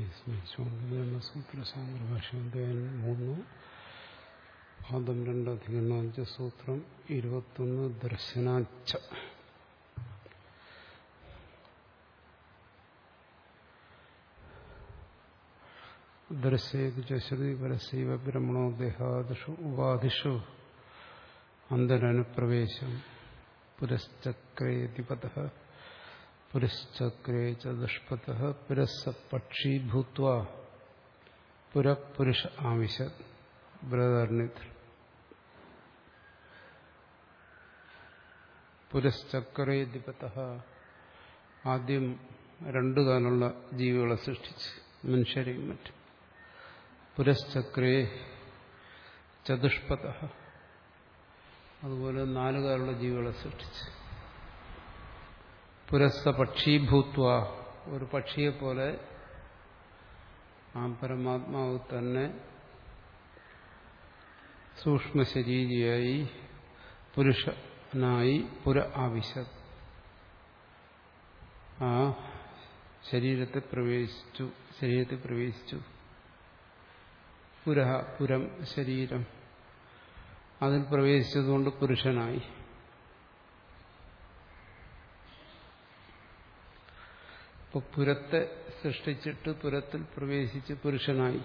ബ്രഹ്മസൂത്രസാന്ദ്രഭാഷ്യം മൂന്ന് പാദം രണ്ടധികരണാഞ്ച സൂത്രം ഇരുപത്തൊന്ന് ദർശനാച്ച ദർശയത് ശ്രുതി പരസൈവ ബ്രഹ്മണോ ദേഹാദിഷു ഉപാധിഷു അന്തരനുപ്രവേശം പുരശ്ചക്രേതിപത പുരശ്ചക്രേ ച ദുഷ്പത പുരസ്സ പക്ഷി ഭൂത്വ പുരപുരുഷ ആവിശത് ബൃഹദർണിത് പുരശ്ചക്രേതിപത ആദ്യം രണ്ടു കാലുള്ള ജീവികളെ സൃഷ്ടിച്ച് മനുഷ്യരെയും മറ്റും പുരശ്ചക്രേ ചതുഷ്പത അതുപോലെ നാലുകാലുള്ള ജീവികളെ സൃഷ്ടിച്ച് പുരസ്സ പക്ഷീഭൂത്വ ഒരു പക്ഷിയെപ്പോലെ ആ പരമാത്മാവ് തന്നെ സൂക്ഷ്മശരീരിയായി പുരുഷനായി പുര ആവിശത് ആ ശരീരത്തെ പ്രവേശിച്ചു ശരീരത്തിൽ പ്രവേശിച്ചു പുരഹ പുരം ശരീരം അതിൽ പ്രവേശിച്ചതുകൊണ്ട് പുരുഷനായി ഇപ്പൊ പുരത്തെ സൃഷ്ടിച്ചിട്ട് പുരത്തിൽ പ്രവേശിച്ച് പുരുഷനായി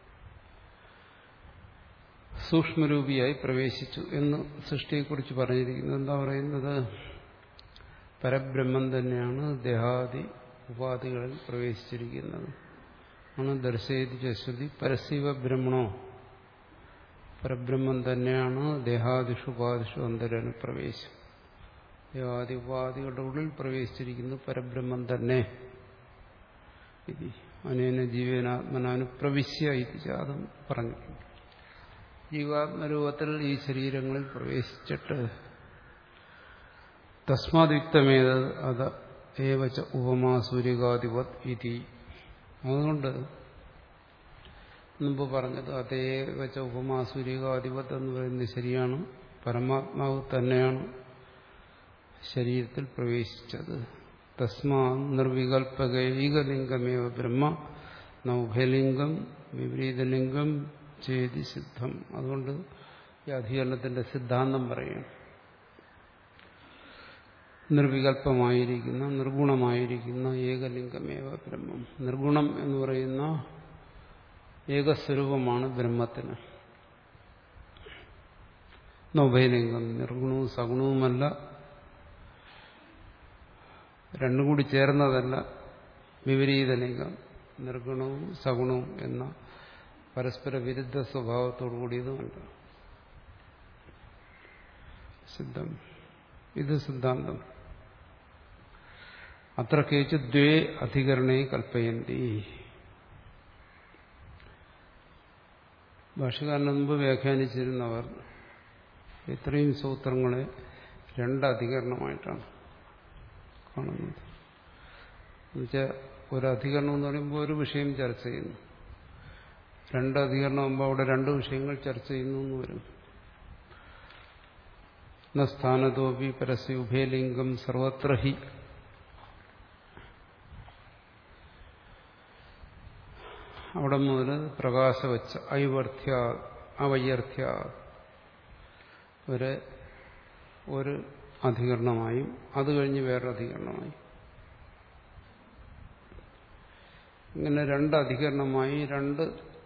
സൂക്ഷ്മരൂപിയായി പ്രവേശിച്ചു എന്ന് സൃഷ്ടിയെക്കുറിച്ച് പറഞ്ഞിരിക്കുന്നത് എന്താ പറയുന്നത് പരബ്രഹ്മം തന്നെയാണ് ദേഹാദി ഉപാധികളിൽ പ്രവേശിച്ചിരിക്കുന്നത് ആണ് ദർശയിച്ച ശ്രുതി പരസീവ ബ്രഹ്മണോ പരബ്രഹ്മം തന്നെയാണ് ദേഹാദിഷു ഉപാധിഷു അന്തരന് പ്രവേശം ദേഹാദി ഉപാധികളുടെ ഉള്ളിൽ പ്രവേശിച്ചിരിക്കുന്നു പരബ്രഹ്മം തന്നെ അനേന ജീവനാത്മനാനുപ്രവിശ്യ ഇത് അതും പറഞ്ഞിട്ടുണ്ട് ജീവാത്മരൂപത്തിൽ ഈ ശരീരങ്ങളിൽ പ്രവേശിച്ചിട്ട് തസ്മാദ്യുക്തമേത് അത് ഏവച്ച ഉപമാ സൂര്യകാധിപത് ഇതി അതുകൊണ്ട് മുമ്പ് പറഞ്ഞത് അതേ വെച്ച ഉപമാ സൂര്യകാധിപത് എന്ന് പറയുന്നത് ശരിയാണ് പരമാത്മാവ് തന്നെയാണ് ശരീരത്തിൽ പ്രവേശിച്ചത് തസ്മാ നിർവികൽപകൈകലിംഗമേവ ബ്രഹ്മ നൗഭലിംഗം വിപരീതലിംഗം ചേതി സിദ്ധം അതുകൊണ്ട് ഈ അധികരണത്തിന്റെ സിദ്ധാന്തം പറയും നിർവികൽപമായിരിക്കുന്ന നിർഗുണമായിരിക്കുന്ന ഏകലിംഗമേവ ബ്രഹ്മം നിർഗുണം എന്ന് പറയുന്ന ഏകസ്വരൂപമാണ് ബ്രഹ്മത്തിന് നൗഭയലിംഗം നിർഗുണവും സഗുണവുമല്ല രണ്ടും കൂടി ചേർന്നതല്ല വിപരീത ലിംഗം നിർഗുണവും സഗുണവും എന്ന പരസ്പര വിരുദ്ധ സ്വഭാവത്തോടു കൂടിയതുമല്ല സിദ്ധം ഇത് സിദ്ധാന്തം അത്ര കേച്ച് ദ്വേ അധികരണേ കൽപ്പയന്തി ഭാഷകാരന് മുമ്പ് വ്യാഖ്യാനിച്ചിരുന്നവർ ഇത്രയും സൂത്രങ്ങളെ രണ്ട് അധികരണമായിട്ടാണ് കാണുന്നത് എന്നുവെച്ചാൽ ഒരു അധികരണം എന്ന് പറയുമ്പോൾ ഒരു വിഷയം ചർച്ച ചെയ്യുന്നു രണ്ട് അധികരണം ആകുമ്പോൾ അവിടെ രണ്ട് വിഷയങ്ങൾ ചർച്ച ചെയ്യുന്നു എന്ന് വരും സ്ഥാനതോപി പരസ്യ ഉഭയലിംഗം സർവത്ര ഹി അവിടെ മുതൽ പ്രകാശവച്ച ഐവർത്ഥ്യ അവൈയർത്ഥ്യ വരെ ഒരു അധികരണമായും അത് കഴിഞ്ഞ് വേറൊരു അധികരണമായി ഇങ്ങനെ രണ്ട് അധികരണമായി രണ്ട്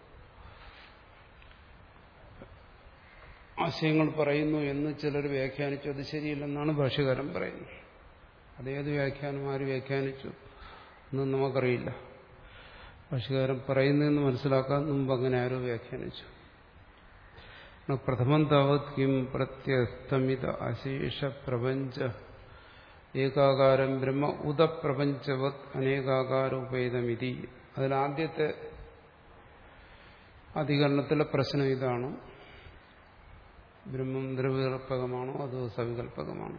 ആശയങ്ങൾ പറയുന്നു എന്ന് ചിലർ വ്യാഖ്യാനിച്ചു അത് ശരിയല്ലെന്നാണ് ഭാഷകാരൻ പറയുന്നത് അതേത് വ്യാഖ്യാനം ആര് വ്യാഖ്യാനിച്ചു എന്നും നമുക്കറിയില്ല ഭാഷകാരൻ പറയുന്നതെന്ന് മനസ്സിലാക്കാൻ മുമ്പ് അങ്ങനെ ആരോ വ്യാഖ്യാനിച്ചു പ്രഥമം താവത് കിം പ്രത്യസ്തമിത അശേഷ പ്രപഞ്ച ഏകാകാരം ബ്രഹ്മ ഉദപ്രപഞ്ചവത് അനേകാകാരോപേതമിതി അതിലാദ്യത്തെ അധികരണത്തിലെ പ്രശ്നം ഇതാണ് ബ്രഹ്മം ദ്രവകൽപകമാണോ അതോ സവികൽപകമാണോ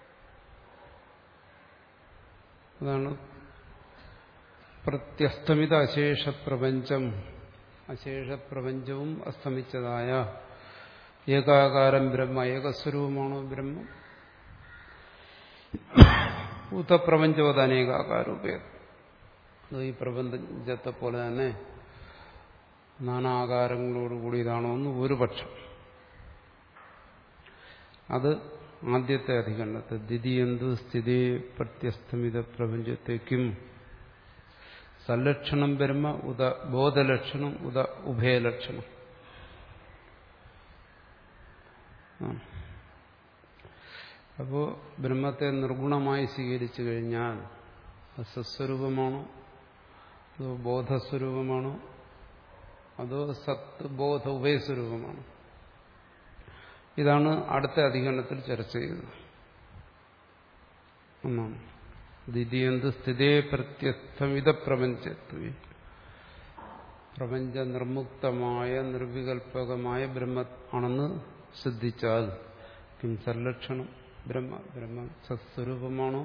അതാണ് പ്രത്യസ്തമിത അശേഷ പ്രപഞ്ചം അശേഷ പ്രപഞ്ചവും അസ്തമിച്ചതായ ഏകാകാരം ബ്രഹ്മ ഏകസ്വരൂപമാണോ ബ്രഹ്മം ഭൂതപ്രപഞ്ചവത് അനേകാകാരോപേത ഈ പ്രപഞ്ചത്തെ പോലെ തന്നെ നാനാകാരങ്ങളോട് കൂടിയതാണോ എന്ന് ഒരു പക്ഷം അത് ആദ്യത്തെ അധികരണത്തെ ദ്വിതീയന്തു സ്ഥിതി പ്രത്യസ്തമിത പ്രപഞ്ചത്തേക്കും സല്ലക്ഷണം ബ്രഹ്മ ഉദ ബോധലക്ഷണം ഉദ ഉഭയലക്ഷണം അപ്പോ ബ്രഹ്മത്തെ നിർഗുണമായി സ്വീകരിച്ചു കഴിഞ്ഞാൽ സസ്വരൂപമാണോ അതോ ബോധസ്വരൂപമാണോ അതോ സത്ത് ബോധ ഉഭയസ്വരൂപമാണോ ഇതാണ് അടുത്ത അധികരണത്തിൽ ചർച്ച ചെയ്തത് ഒന്നാണ് ദ്വിതീയന്ത് സ്ഥിതേ പ്രത്യസ്ഥമിത പ്രപഞ്ചത്വ പ്രപഞ്ച നിർമുക്തമായ നിർവികൽപകമായ ബ്രഹ്മ ആണെന്ന് സിദ്ധിച്ചാൽ കിം സല്ലക്ഷണം ബ്രഹ്മ ബ്രഹ്മ സത്സ്വരൂപമാണോ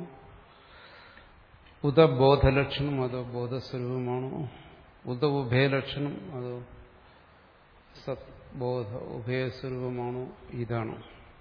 ഉദ ബോധലക്ഷണം അതോ ബോധസ്വരൂപമാണോ ഉദ ഉഭയലക്ഷണം അതോ സത് ബോധ ഉഭയസ്വരൂപമാണോ ഇതാണ്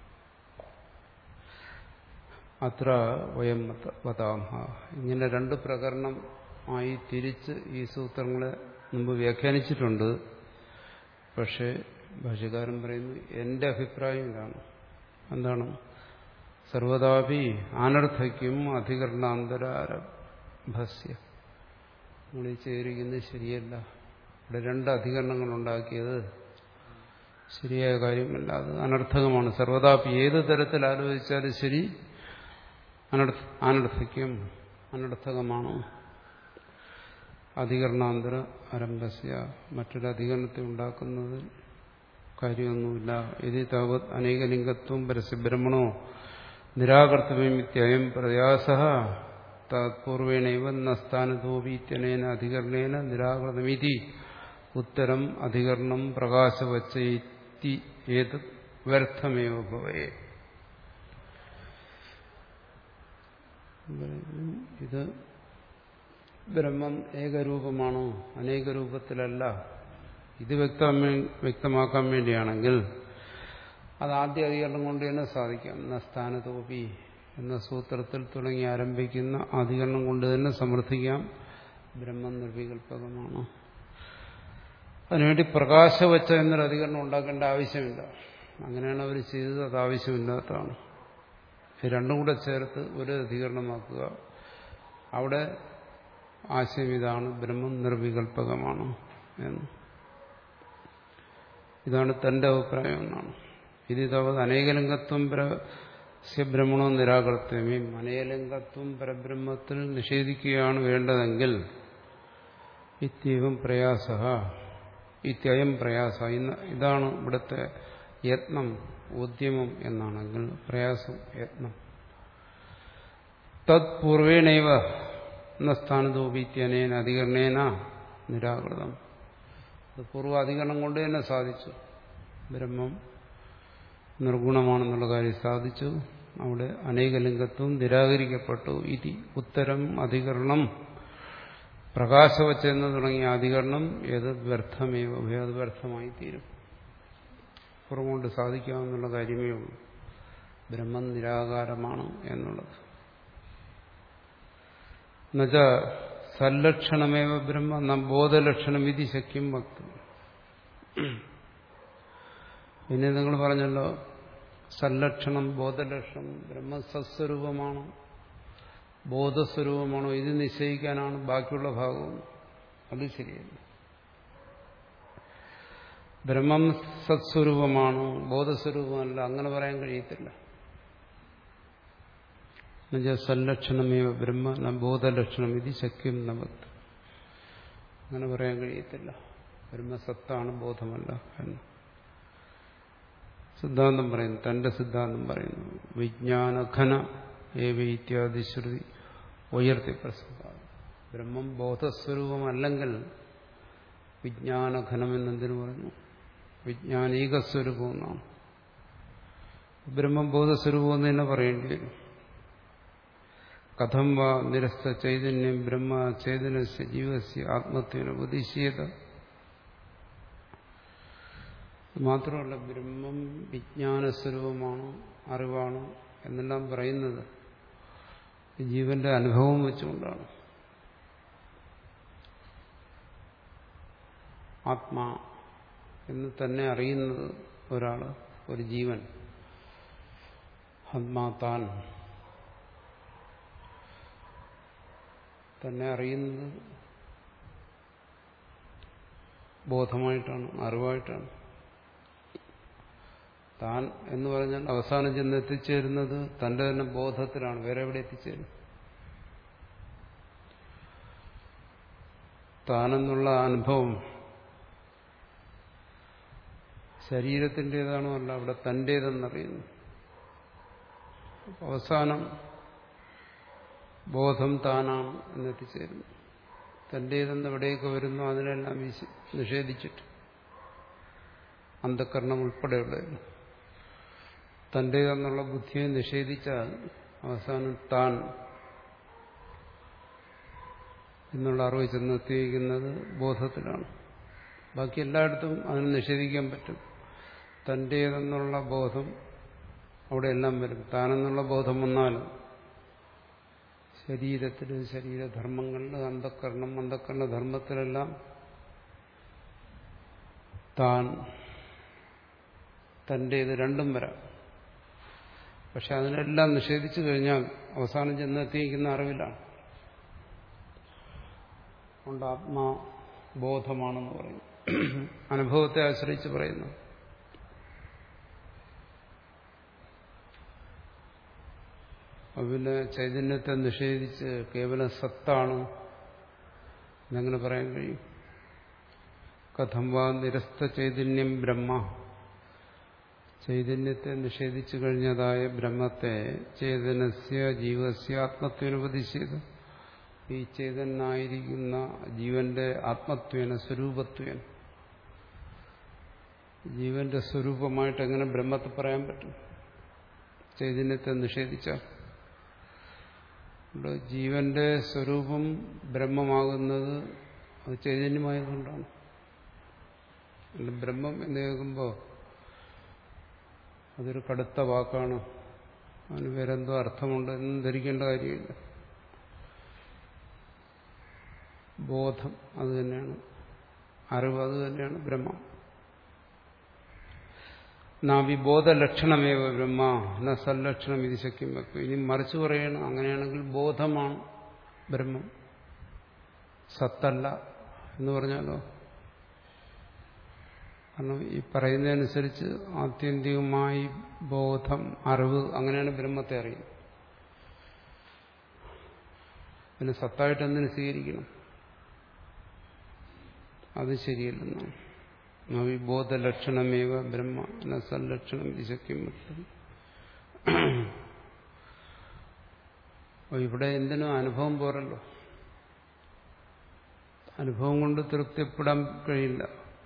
അത്ര വയം വതാമ ഇങ്ങനെ രണ്ട് പ്രകരണം ആയി തിരിച്ച് ഈ സൂത്രങ്ങളെ മുമ്പ് വ്യാഖ്യാനിച്ചിട്ടുണ്ട് പക്ഷേ ഭാഷകാരൻ പറയുന്നു എന്റെ അഭിപ്രായം ഇതാണ് എന്താണ് സർവതാപി അനർത്ഥയ്ക്കും അധികരണാന്തരാരഭസ്യ നമ്മൾ ഈ ചേരിക്കുന്നത് ശരിയല്ല ഇവിടെ രണ്ട് അധികരണങ്ങൾ ഉണ്ടാക്കിയത് ശരിയായ കാര്യമല്ല അത് അനർത്ഥകമാണ് സർവതാപി ഏത് തരത്തിൽ ആലോചിച്ചാലും ശരി അനർത്ഥ അനർത്ഥയ്ക്കും അനർത്ഥകമാണോ അധികരണാന്തര ആരംഭസ്യ മറ്റൊരു അധികരണത്തെ ഉണ്ടാക്കുന്നതിൽ കാര്യമൊന്നുമില്ല ഇത് താവത് അനേകലിംഗത്വം പരസ്യബ്രഹ്മണോ നിരാകർത്തവ്യമിത്യം പ്രയാസ തത്പൂർവേണൈവ നസ്ഥാനതോപീത്യനേന അധികരണേന നിരാകൃതമിതി ഉത്തരം അധികരണം പ്രകാശവച്ചി ഏത് വ്യർത്ഥമേവ ഭവേ ഇത് ബ്രഹ്മം ഏകരൂപമാണോ അനേക രൂപത്തിലല്ല ഇത് വ്യക്തമാക്കാൻ വേണ്ടിയാണെങ്കിൽ അത് ആദ്യ അധികരണം കൊണ്ട് തന്നെ സാധിക്കാം എന്ന സ്ഥാനതോപി എന്ന സൂത്രത്തിൽ തുടങ്ങി ആരംഭിക്കുന്ന അധികരണം കൊണ്ട് തന്നെ സമർത്ഥിക്കാം ബ്രഹ്മം നിർവികൽപകമാണ് അതിനുവേണ്ടി പ്രകാശവച്ച എന്നൊരു അധികരണം ഉണ്ടാക്കേണ്ട ആവശ്യമില്ല അങ്ങനെയാണ് അവർ ചെയ്തത് അത് ആവശ്യമില്ലാത്തതാണ് രണ്ടും കൂടെ ചേർത്ത് ഒരു അധികരണമാക്കുക അവിടെ ആശയം ഇതാണ് ബ്രഹ്മം നിർവികൽപകമാണ് എന്ന് ഇതാണ് തന്റെ അഭിപ്രായം എന്നാണ് ഇത് ഇതാവത് അനേകലിംഗത്വം ബ്രഹ്മണോ നിരാകർത്തമ്യം അനേകലിംഗത്വം പരബ്രഹ്മത്തിൽ നിഷേധിക്കുകയാണ് വേണ്ടതെങ്കിൽ ഇത്യവം പ്രയാസ ഇത്യയം പ്രയാസ ഇതാണ് ഇവിടുത്തെ യത്നം ഉദ്യമം എന്നാണെങ്കിൽ പ്രയാസം യത്നം തത്പൂർവേണൈവ എന്ന സ്ഥാനതോപിത്യനേന അധികരണേന നിരാകൃതം അത് പൂർവാധികരണം കൊണ്ട് തന്നെ സാധിച്ചു ബ്രഹ്മം നിർഗുണമാണെന്നുള്ള കാര്യം സാധിച്ചു അവിടെ അനേകലിംഗത്വം നിരാകരിക്കപ്പെട്ടു ഇതി ഉത്തരം അധികരണം പ്രകാശവച്ചെന്ന് തുടങ്ങിയ അധികരണം ഏത് വ്യർത്ഥമേവ അത് വ്യർത്ഥമായി തീരും പുറമുകൊണ്ട് സാധിക്കാമെന്നുള്ള കാര്യമേ ഉള്ളൂ ബ്രഹ്മം നിരാകാരമാണ് എന്നുള്ളത് എന്നുവെച്ച സല്ലക്ഷണമേവ ബ്രഹ്മ ന ബോധലക്ഷണം ഇതി ശക്യം വക്തും പിന്നെ നിങ്ങൾ പറഞ്ഞല്ലോ സല്ലക്ഷണം ബോധലക്ഷണം ബ്രഹ്മസസ്വരൂപമാണോ ബോധസ്വരൂപമാണോ ഇത് നിശ്ചയിക്കാനാണ് ബാക്കിയുള്ള ഭാഗവും അത് ശരിയല്ല ബ്രഹ്മം സത്സ്വരൂപമാണോ ബോധസ്വരൂപമല്ല അങ്ങനെ പറയാൻ കഴിയത്തില്ല എന്നുവെച്ചാൽ സല്ലക്ഷണമേവ ബ്രഹ്മ ന ബോധലക്ഷണം ഇത് ശക്യം നവത്ത് അങ്ങനെ പറയാൻ കഴിയത്തില്ല ബ്രഹ്മസത്താണ് ബോധമല്ല എന്ന് സിദ്ധാന്തം പറയുന്നു തന്റെ സിദ്ധാന്തം പറയുന്നു വിജ്ഞാനഘന ഏവ ഇത്യാദി ശ്രുതി ഉയർത്തി പ്രസംഗം ബ്രഹ്മം ബോധസ്വരൂപമല്ലെങ്കിൽ വിജ്ഞാനഘനം എന്നെന്തിനു പറഞ്ഞു വിജ്ഞാനീകസ്വരൂപം എന്നാണ് ബ്രഹ്മം ബോധസ്വരൂപം എന്ന് തന്നെ പറയേണ്ടി വരും കഥം വാ നിരസ്ത ചൈതന്യം ബ്രഹ്മ ചേതനസ്യ ജീവസ്യ ആത്മത്വന ഉപദിശ്യത മാത്രമല്ല ബ്രഹ്മം വിജ്ഞാനസ്വരൂപമാണ് അറിവാണ് എന്നെല്ലാം പറയുന്നത് ജീവന്റെ അനുഭവം വെച്ചുകൊണ്ടാണ് ആത്മാ എന്ന് തന്നെ അറിയുന്നത് ഒരാൾ ഒരു ജീവൻ ആത്മാ താൻ തന്നെ അറിയുന്നത് ബോധമായിട്ടാണ് അറിവായിട്ടാണ് താൻ എന്ന് പറഞ്ഞാൽ അവസാനം ചെന്ന് എത്തിച്ചേരുന്നത് തന്റെ തന്നെ ബോധത്തിലാണ് വേറെ എവിടെ എത്തിച്ചേരും താനെന്നുള്ള അനുഭവം ശരീരത്തിൻ്റെതാണോ അല്ല അവിടെ തൻ്റേതെന്നറിയുന്നു അവസാനം ബോധം താനാണ് എന്നെത്തിച്ചേരുന്നു തൻ്റേതെന്ന് എവിടെയൊക്കെ വരുന്നു അതിനെല്ലാം നിഷേധിച്ചിട്ട് അന്ധക്കരണം ഉൾപ്പെടെയുള്ളതിന് തൻ്റേതെന്നുള്ള ബുദ്ധിയെ നിഷേധിച്ചാൽ അവസാനം താൻ എന്നുള്ള അറിവ് ചെന്നെത്തിയിരിക്കുന്നത് ബോധത്തിലാണ് ബാക്കി എല്ലായിടത്തും അതിനെ നിഷേധിക്കാൻ പറ്റും തൻ്റേതെന്നുള്ള ബോധം അവിടെയെല്ലാം വരും താനെന്നുള്ള ബോധം വന്നാലും ശരീരത്തിൽ ശരീരധർമ്മങ്ങളിൽ അന്ധക്കരണം അന്ധക്കരണ ധർമ്മത്തിലെല്ലാം താൻ തൻ്റേത് രണ്ടും വരാം പക്ഷെ അതിനെല്ലാം നിഷേധിച്ചു കഴിഞ്ഞാൽ അവസാനം ചെന്നെത്തിയിരിക്കുന്ന അറിവിലാണ് അതുകൊണ്ട് ആത്മാ ബോധമാണെന്ന് പറയും അനുഭവത്തെ ആശ്രയിച്ച് പറയുന്നു പിന്നെ ചൈതന്യത്തെ നിഷേധിച്ച് കേവലം സത്താണ് എന്നെങ്ങനെ പറയാൻ കഴിയും കഥം വാ നിരസ്ത ചൈതന്യം ബ്രഹ്മ ചൈതന്യത്തെ നിഷേധിച്ചു കഴിഞ്ഞതായ ബ്രഹ്മത്തെ ചേതനസ്യ ജീവസ്യ ആത്മത്വനുപതിശയത് ഈ ചേതനായിരിക്കുന്ന ജീവന്റെ ആത്മത്വേന സ്വരൂപത്വേന ജീവന്റെ സ്വരൂപമായിട്ട് എങ്ങനെ ബ്രഹ്മത്തെ പറയാൻ പറ്റും ചൈതന്യത്തെ നിഷേധിച്ചാൽ ജീവന്റെ സ്വരൂപം ബ്രഹ്മമാകുന്നത് അത് ചൈതന്യമായതുകൊണ്ടാണ് ബ്രഹ്മം എന്ന് കേൾക്കുമ്പോൾ അതൊരു കടുത്ത വാക്കാണ് അതിന് വേറെന്തോ അർത്ഥമുണ്ട് എന്നും ധരിക്കേണ്ട കാര്യമില്ല ബോധം അത് തന്നെയാണ് അറിവ് അത് തന്നെയാണ് ബ്രഹ്മം നാവിബോധലക്ഷണമേവ ബ്രഹ്മ ന സല്ലക്ഷണം ഇത് ശക്യം വെക്കും ഇനി മറിച്ച് പറയണം അങ്ങനെയാണെങ്കിൽ ബോധമാണ് ബ്രഹ്മം സത്തല്ല എന്ന് പറഞ്ഞാലോ കാരണം ഈ പറയുന്നതനുസരിച്ച് ആത്യന്തികമായി ബോധം അറിവ് അങ്ങനെയാണ് ബ്രഹ്മത്തെ അറിയുന്നത് പിന്നെ സത്തായിട്ട് എന്തിനു സ്വീകരിക്കണം അത് ശരിയല്ലെന്നാണ് നവിബോധലക്ഷണമേവ ബ്രഹ്മ ന സല്ലക്ഷണം വിശക്യം ഇവിടെ എന്തിനും അനുഭവം പോരല്ലോ അനുഭവം കൊണ്ട് തൃപ്തിപ്പെടാൻ കഴിയില്ല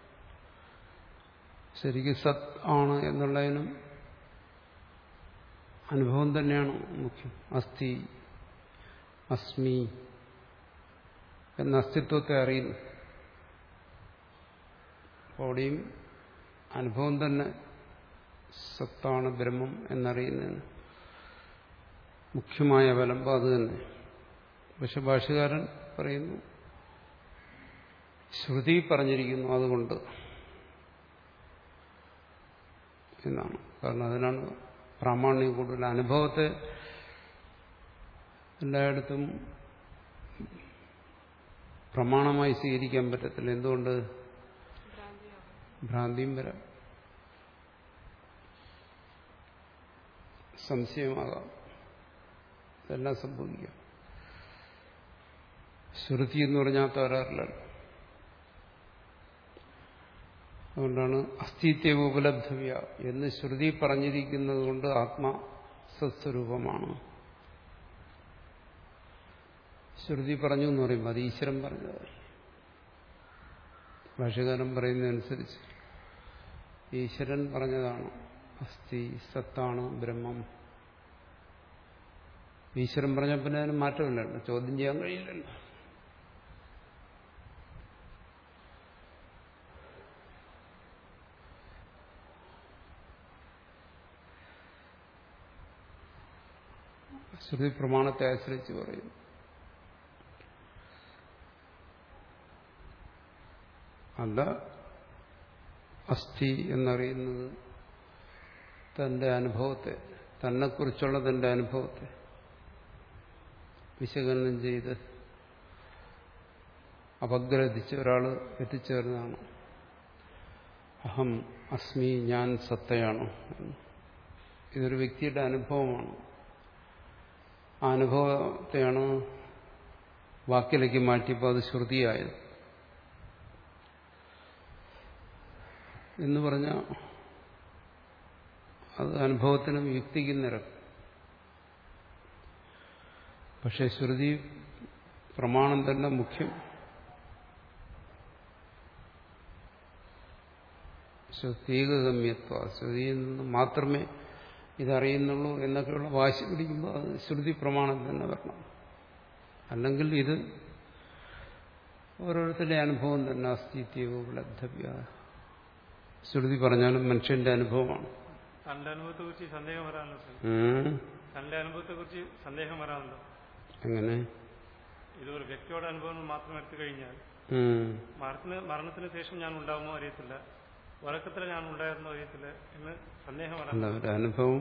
ശരിക്കും സത് ആണ് എന്നുള്ളതിനും അനുഭവം തന്നെയാണ് മുഖ്യം അസ്ഥി അസ്മി എന്ന അസ്തിത്വത്തെ അറിയുന്നു അവിടെയും അനുഭവം തന്നെ സത്താണ് ബ്രഹ്മം എന്നറിയുന്നതിന് മുഖ്യമായ അവലംബം അത് തന്നെ പക്ഷെ ഭാഷകാരൻ പറയുന്നു ശ്രുതി പറഞ്ഞിരിക്കുന്നു അതുകൊണ്ട് എന്നാണ് കാരണം അതിനാണ് പ്രാമാണ്യം കൂടുതൽ അനുഭവത്തെ എല്ലായിടത്തും പ്രമാണമായി സ്വീകരിക്കാൻ പറ്റത്തില്ല എന്തുകൊണ്ട് ഭ്രാന്തിയും വരാം സംശയമാകാം ഇതെല്ലാം സംഭവിക്കാം ശ്രുതി എന്ന് പറഞ്ഞാൽ തകരാറില്ലല്ലോ അതുകൊണ്ടാണ് അസ്ഥിത്യം ഉപലബ്ധവ്യ എന്ന് ശ്രുതി പറഞ്ഞിരിക്കുന്നത് കൊണ്ട് ആത്മാ സത്സ്വരൂപമാണ് ശ്രുതി പറഞ്ഞു എന്ന് പറയുമ്പോൾ അത് ഈശ്വരൻ പറഞ്ഞത് ഭാഷകാരൻ പറയുന്നതനുസരിച്ച് ഈശ്വരൻ പറഞ്ഞതാണ് അസ്ഥി സത്താണ് ബ്രഹ്മം ഈശ്വരൻ പറഞ്ഞ പിന്നെ അതിന് മാറ്റമില്ലല്ലോ ചോദ്യം ചെയ്യാൻ കഴിയില്ലല്ലോ ശ്രുതി പ്രമാണത്തെ ആശ്രയിച്ച് പറയും അല്ല അസ്ഥി എന്നറിയുന്നത് തന്റെ അനുഭവത്തെ തന്നെക്കുറിച്ചുള്ള തന്റെ അനുഭവത്തെ വിശകലനം ചെയ്ത് അപഗ്രഥിച്ച് ഒരാൾ എത്തിച്ചേർന്നതാണ് അഹം അസ്മി ഞാൻ സത്തയാണ് ഇതൊരു വ്യക്തിയുടെ അനുഭവമാണ് ആ അനുഭവത്തെയാണ് വാക്കിലേക്ക് മാറ്റിയപ്പോൾ അത് ശ്രുതിയായത് എന്ന് പറഞ്ഞാൽ അത് അനുഭവത്തിനും യുക്തിക്കും നിരക്കും പക്ഷെ ശ്രുതി പ്രമാണം തന്നെ മുഖ്യം ശ്രുതീകഗമ്യത്വ ശ്രുതിയിൽ നിന്ന് മാത്രമേ ഇതറിയുന്നുള്ളൂ എന്നൊക്കെയുള്ള വാശി പിടിക്കുമ്പോൾ അത് ശ്രുതി പ്രമാണം തന്നെ വരണം അല്ലെങ്കിൽ ഇത് ഓരോരുത്തരുടെ അനുഭവം തന്നെ അസ്ഥിത്യവും ലബ്ധവ്യ ശ്രുതി പറഞ്ഞാലും മനുഷ്യന്റെ അനുഭവമാണ് തന്റെ അനുഭവത്തെ കുറിച്ച് സന്ദേഹം വരാമല്ലോ സാർ ഉം. തന്റെ അനുഭവത്തെ കുറിച്ച് സന്ദേഹം വരാമല്ലോ എങ്ങനെ ഇത് ഒരു വ്യക്തിയുടെ അനുഭവം മാത്രം എടുത്തു കഴിഞ്ഞാൽ ഉം. മരണത്തിന് മരണത്തിന് ശേഷം ഞാൻ ഉണ്ടാകുമോ അറിയത്തില്ല ഉറക്കത്തിൽ ഞാൻ ഉണ്ടായിരുന്നോ അറിയത്തില്ല എന്ന് സന്ദേഹം വരാം അല്ല ഒരു അനുഭവം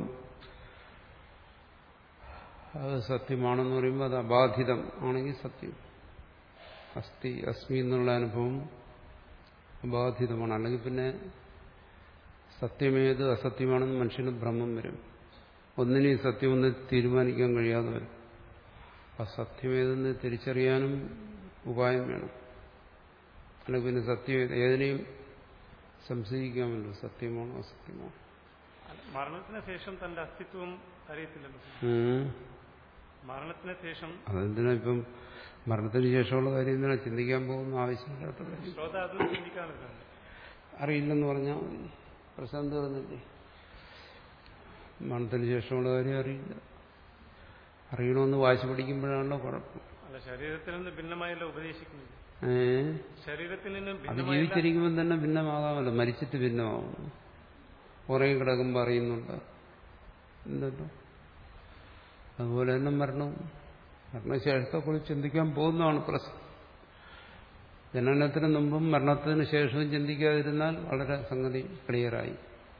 അത് സത്യമാണെന്ന് പറയുമ്പോൾ അത് അബാധിതം ആണെങ്കിൽ സത്യം അസ്ഥി അസ്മി എന്നുള്ള അനുഭവം അബാധിതമാണ് അല്ലെങ്കിൽ പിന്നെ സത്യമേത് അസത്യമാണെന്ന് മനുഷ്യന് ഭ്രമം വരും ഒന്നിനെയും സത്യമൊന്ന് തീരുമാനിക്കാൻ കഴിയാതെ വരും ആ സത്യമേതെന്ന് തിരിച്ചറിയാനും ഉപായം വേണം അല്ലെങ്കിൽ പിന്നെ സത്യം ഏത്- ഏതിനെയും സംശയിക്കാമല്ലോ സത്യമാണോ അസത്യമാണോ മരണത്തിന് ശേഷം തന്റെ അസ്തിത്വം അറിയത്തില്ലല്ലോ സാർ. ഉം. മരണത്തിന് ശേഷം അതെന്തിനാ ഇപ്പം മരണത്തിന് ശേഷമുള്ള കാര്യം എന്തിനാ ചിന്തിക്കാൻ പോകുന്ന ആവശ്യമില്ലാത്ത കാര്യം ശ്രോത അത് ചിന്തിക്കാറില്ല അറിയില്ലെന്ന് പറഞ്ഞാൽ മതി പ്രശ്നം തീർന്നില്ലേ മരണത്തിന് ശേഷമുള്ള കാര്യം അറിയില്ല അറിയണമെന്ന് വാശി പിടിക്കുമ്പോഴാണല്ലോ കുഴപ്പം അല്ല ശരീരത്തിൽ നിന്ന് ഭിന്നമായല്ലോ ഉപദേശിക്കുന്നത് ഏ ശരീരത്തിൽ നിന്ന് അത് ഭിന്നമായ ജീവിച്ചിരിക്കുമ്പോൾ തന്നെ ഭിന്നമാകാമല്ലോ മരിച്ചിട്ട് ഭിന്നമാവുന്നു പുറകെ കിടക്കുമ്പോൾ അറിയുന്നുണ്ട് എന്തല്ലോ അതുപോലെ തന്നെ മരണവും മരണശേഷത്തെക്കുറിച്ച് ചിന്തിക്കാൻ പോകുന്നതാണ് പ്രശ്നം ജനനത്തിന് മുമ്പും മരണത്തിന് ശേഷവും ചിന്തിക്കാതിരുന്നാൽ വളരെ സംഗതി ക്ലിയറായി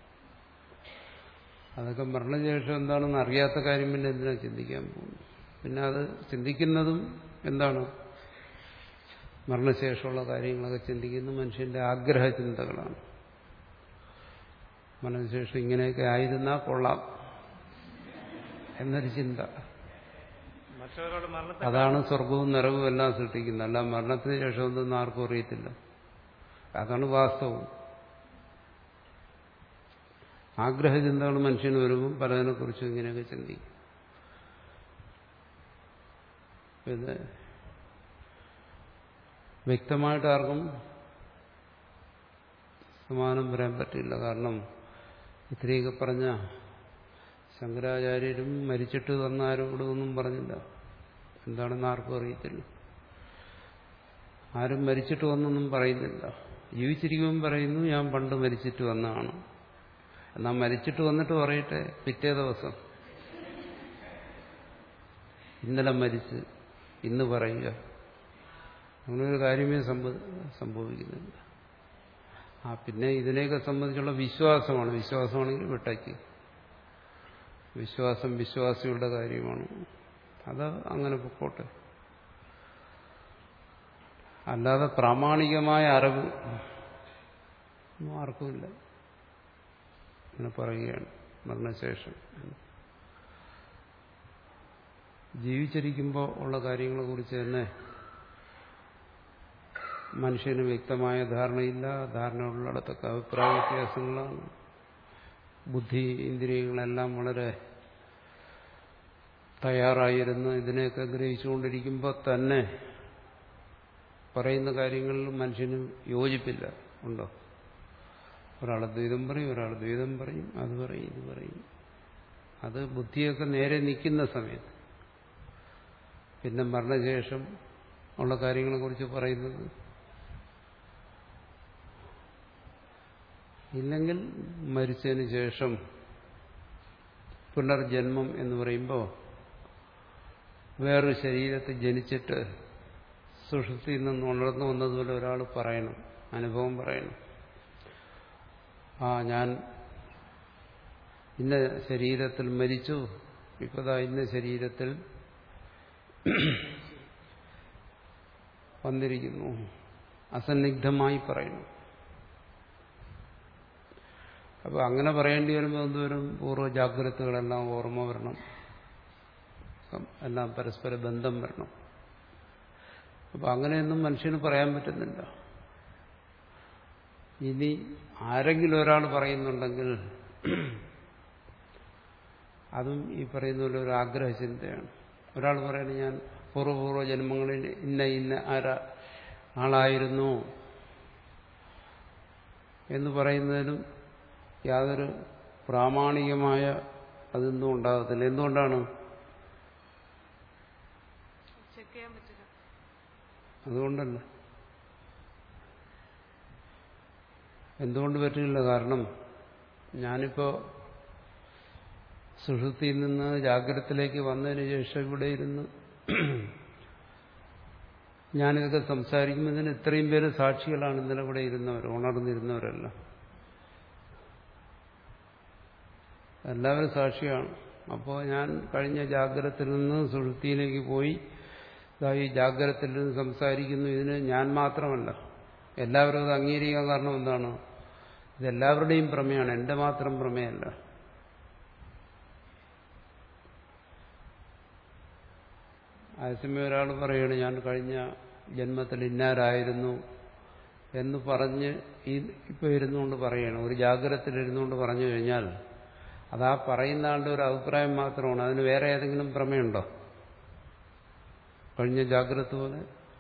അതൊക്കെ മരണശേഷം എന്താണെന്ന് അറിയാത്ത കാര്യം പിന്നെ എന്തിനാ ചിന്തിക്കാൻ പോകുന്നു പിന്നെ അത് ചിന്തിക്കുന്നതും എന്താണ് മരണശേഷമുള്ള കാര്യങ്ങളൊക്കെ ചിന്തിക്കുന്ന മനുഷ്യന്റെ ആഗ്രഹ ചിന്തകളാണ് മരണശേഷം ഇങ്ങനെയൊക്കെ ആയിരുന്നാൽ കൊള്ളാം എന്നൊരു ചിന്ത മറ്റവരോട് മരണത്തെ അതാണ് സ്വർഗവും നിറവും എല്ലാം സൃഷ്ടിക്കുന്നത് അല്ല മരണത്തിന് ശേഷം ഒന്നും ആർക്കും അറിയത്തില്ല അതാണ് വാസ്തവം ആഗ്രഹ ചിന്തകൾ മനുഷ്യന് വരുമ്പോൾ പലതിനെക്കുറിച്ചും ഇങ്ങനെയൊക്കെ ചിന്തിക്കും പിന്നെ വ്യക്തമായിട്ട് ആർക്കും സമാനം പറയാൻ പറ്റില്ല കാരണം ഇത്രയൊക്കെ പറഞ്ഞ ശങ്കരാചാര്യരും മരിച്ചിട്ട് വന്ന ആരോടും ഒന്നും പറഞ്ഞില്ല എന്താണെന്ന് ആർക്കും അറിയത്തില്ല ആരും മരിച്ചിട്ട് വന്നൊന്നും പറയുന്നില്ല ജീവിച്ചിരിക്കുമ്പോൾ പറയുന്നു ഞാൻ പണ്ട് മരിച്ചിട്ട് വന്നതാണ് എന്നാൽ മരിച്ചിട്ട് വന്നിട്ട് പറയട്ടെ പിറ്റേ ദിവസം ഇന്നലെ മരിച്ച് ഇന്ന് പറയുക അങ്ങനൊരു കാര്യമേ സംഭവ സംഭവിക്കുന്നില്ല ആ പിന്നെ ഇതിനെയൊക്കെ സംബന്ധിച്ചുള്ള വിശ്വാസമാണ് വിശ്വാസമാണെങ്കിൽ വിട്ടയ്ക്ക് വിശ്വാസം വിശ്വാസികളുടെ കാര്യമാണ് അത് അങ്ങനെ പൊക്കോട്ടെ അല്ലാതെ പ്രാമാണികമായ അറിവ് ഒന്നും ആർക്കുമില്ല അങ്ങനെ പറയുകയാണ് മരണശേഷം ജീവിച്ചിരിക്കുമ്പോൾ ഉള്ള കാര്യങ്ങളെ കുറിച്ച് തന്നെ മനുഷ്യന് വ്യക്തമായ ധാരണയില്ല ധാരണയുള്ളിടത്തൊക്കെ അഭിപ്രായ വ്യത്യാസങ്ങളാണ് ബുദ്ധി ഇന്ദ്രിയങ്ങളെല്ലാം വളരെ തയ്യാറായിരുന്ന് ഇതിനെയൊക്കെ ഗ്രഹിച്ചുകൊണ്ടിരിക്കുമ്പോൾ തന്നെ പറയുന്ന കാര്യങ്ങളിൽ മനുഷ്യന് യോജിപ്പില്ല ഉണ്ടോ ഒരാൾ ദ്വൈതം പറയും ഒരാൾ ദ്വൈതം പറയും അത് പറയും ഇത് പറയും അത് ബുദ്ധിയൊക്കെ നേരെ നിൽക്കുന്ന സമയത്ത് പിന്നെ മരണശേഷം ഉള്ള കാര്യങ്ങളെ കുറിച്ച് പറയുന്നത് ഇല്ലെങ്കിൽ മരിച്ചതിന് ശേഷം പുനർജന്മം എന്ന് പറയുമ്പോൾ വേറൊരു ശരീരത്തിൽ ജനിച്ചിട്ട് സുഷുപ്തിയിൽ നിന്ന് ഉണർന്നു വന്നതുപോലെ ഒരാൾ പറയണം അനുഭവം പറയണം ആ ഞാൻ ഇന്ന ശരീരത്തിൽ മരിച്ചു ഇപ്പതാ ഇന്ന ശരീരത്തിൽ വന്നിരിക്കുന്നു അസന്നിഗ്ധമായി പറയുന്നു അപ്പൊ അങ്ങനെ പറയേണ്ടി വരുമ്പോൾ എന്തോരും പൂർവ്വ ജാഗ്രതകളെല്ലാം ഓർമ്മ വരണം എല്ലാം പരസ്പര ബന്ധം വരണം അപ്പൊ അങ്ങനെയൊന്നും മനുഷ്യന് പറയാൻ പറ്റുന്നില്ല ഇനി ആരെങ്കിലും ഒരാൾ പറയുന്നുണ്ടെങ്കിൽ അതും ഈ പറയുന്ന പോലെ ഒരു ആഗ്രഹ ചിന്തയാണ് ഒരാൾ പറയുന്നത് ഞാൻ പൂർവ്വപൂർവ്വ ജന്മങ്ങളിൽ ഇന്ന ഇന്ന ആരാ ആളായിരുന്നു എന്ന് പറയുന്നതിനും യാതൊരു പ്രാമാണികമായ അതൊന്നും ഉണ്ടാകത്തില്ല എന്തുകൊണ്ടാണ് ചെക്ക് ചെയ്യാൻ പറ്റില്ല അതുകൊണ്ടല്ല എന്തുകൊണ്ട് പറ്റില്ല കാരണം ഞാനിപ്പോ സുഷുതിയിൽ നിന്ന് ജാഗ്രതത്തിലേക്ക് വന്നതിന് ശേഷം ഇവിടെ ഇരുന്ന് ഞാനിതൊക്കെ സംസാരിക്കുമ്പോൾ ഇതിന് ഇത്രയും പേര് സാക്ഷികളാണ് ഇന്നലെ ഇവിടെ ഇരുന്നവർ ഉണർന്നിരുന്നവരല്ല എല്ലാവരും സാക്ഷിയാണ് അപ്പോൾ ഞാൻ കഴിഞ്ഞ ജാഗ്രതത്തിൽ നിന്ന് സുഷുതിയിലേക്ക് പോയി ഇതാ ഈ ജാഗ്രതത്തിൽ നിന്ന് സംസാരിക്കുന്നു ഇതിന് ഞാൻ മാത്രമല്ല എല്ലാവരും അത് അംഗീകരിക്കാൻ കാരണം എന്താണ് ഇതെല്ലാവരുടെയും പ്രമേയാണ് എന്റെ മാത്രം പ്രമേയല്ല അതേസമയം ഒരാൾ പറയുകയാണ് ഞാൻ കഴിഞ്ഞ ജന്മത്തിൽ ഇന്നാരായിരുന്നു എന്ന് പറഞ്ഞ് ഈ ഇപ്പൊ ഇരുന്നുകൊണ്ട് പറയുകയാണ് ഒരു ജാഗ്രതത്തിൽ ഇരുന്നുകൊണ്ട് പറഞ്ഞു കഴിഞ്ഞാൽ അതാ പറയുന്ന ആളുടെ ഒരു അഭിപ്രായം മാത്രമാണ് അതിന് വേറെ ഏതെങ്കിലും പ്രമേയുണ്ടോ കഴിഞ്ഞ ജാഗ്രത പോലെ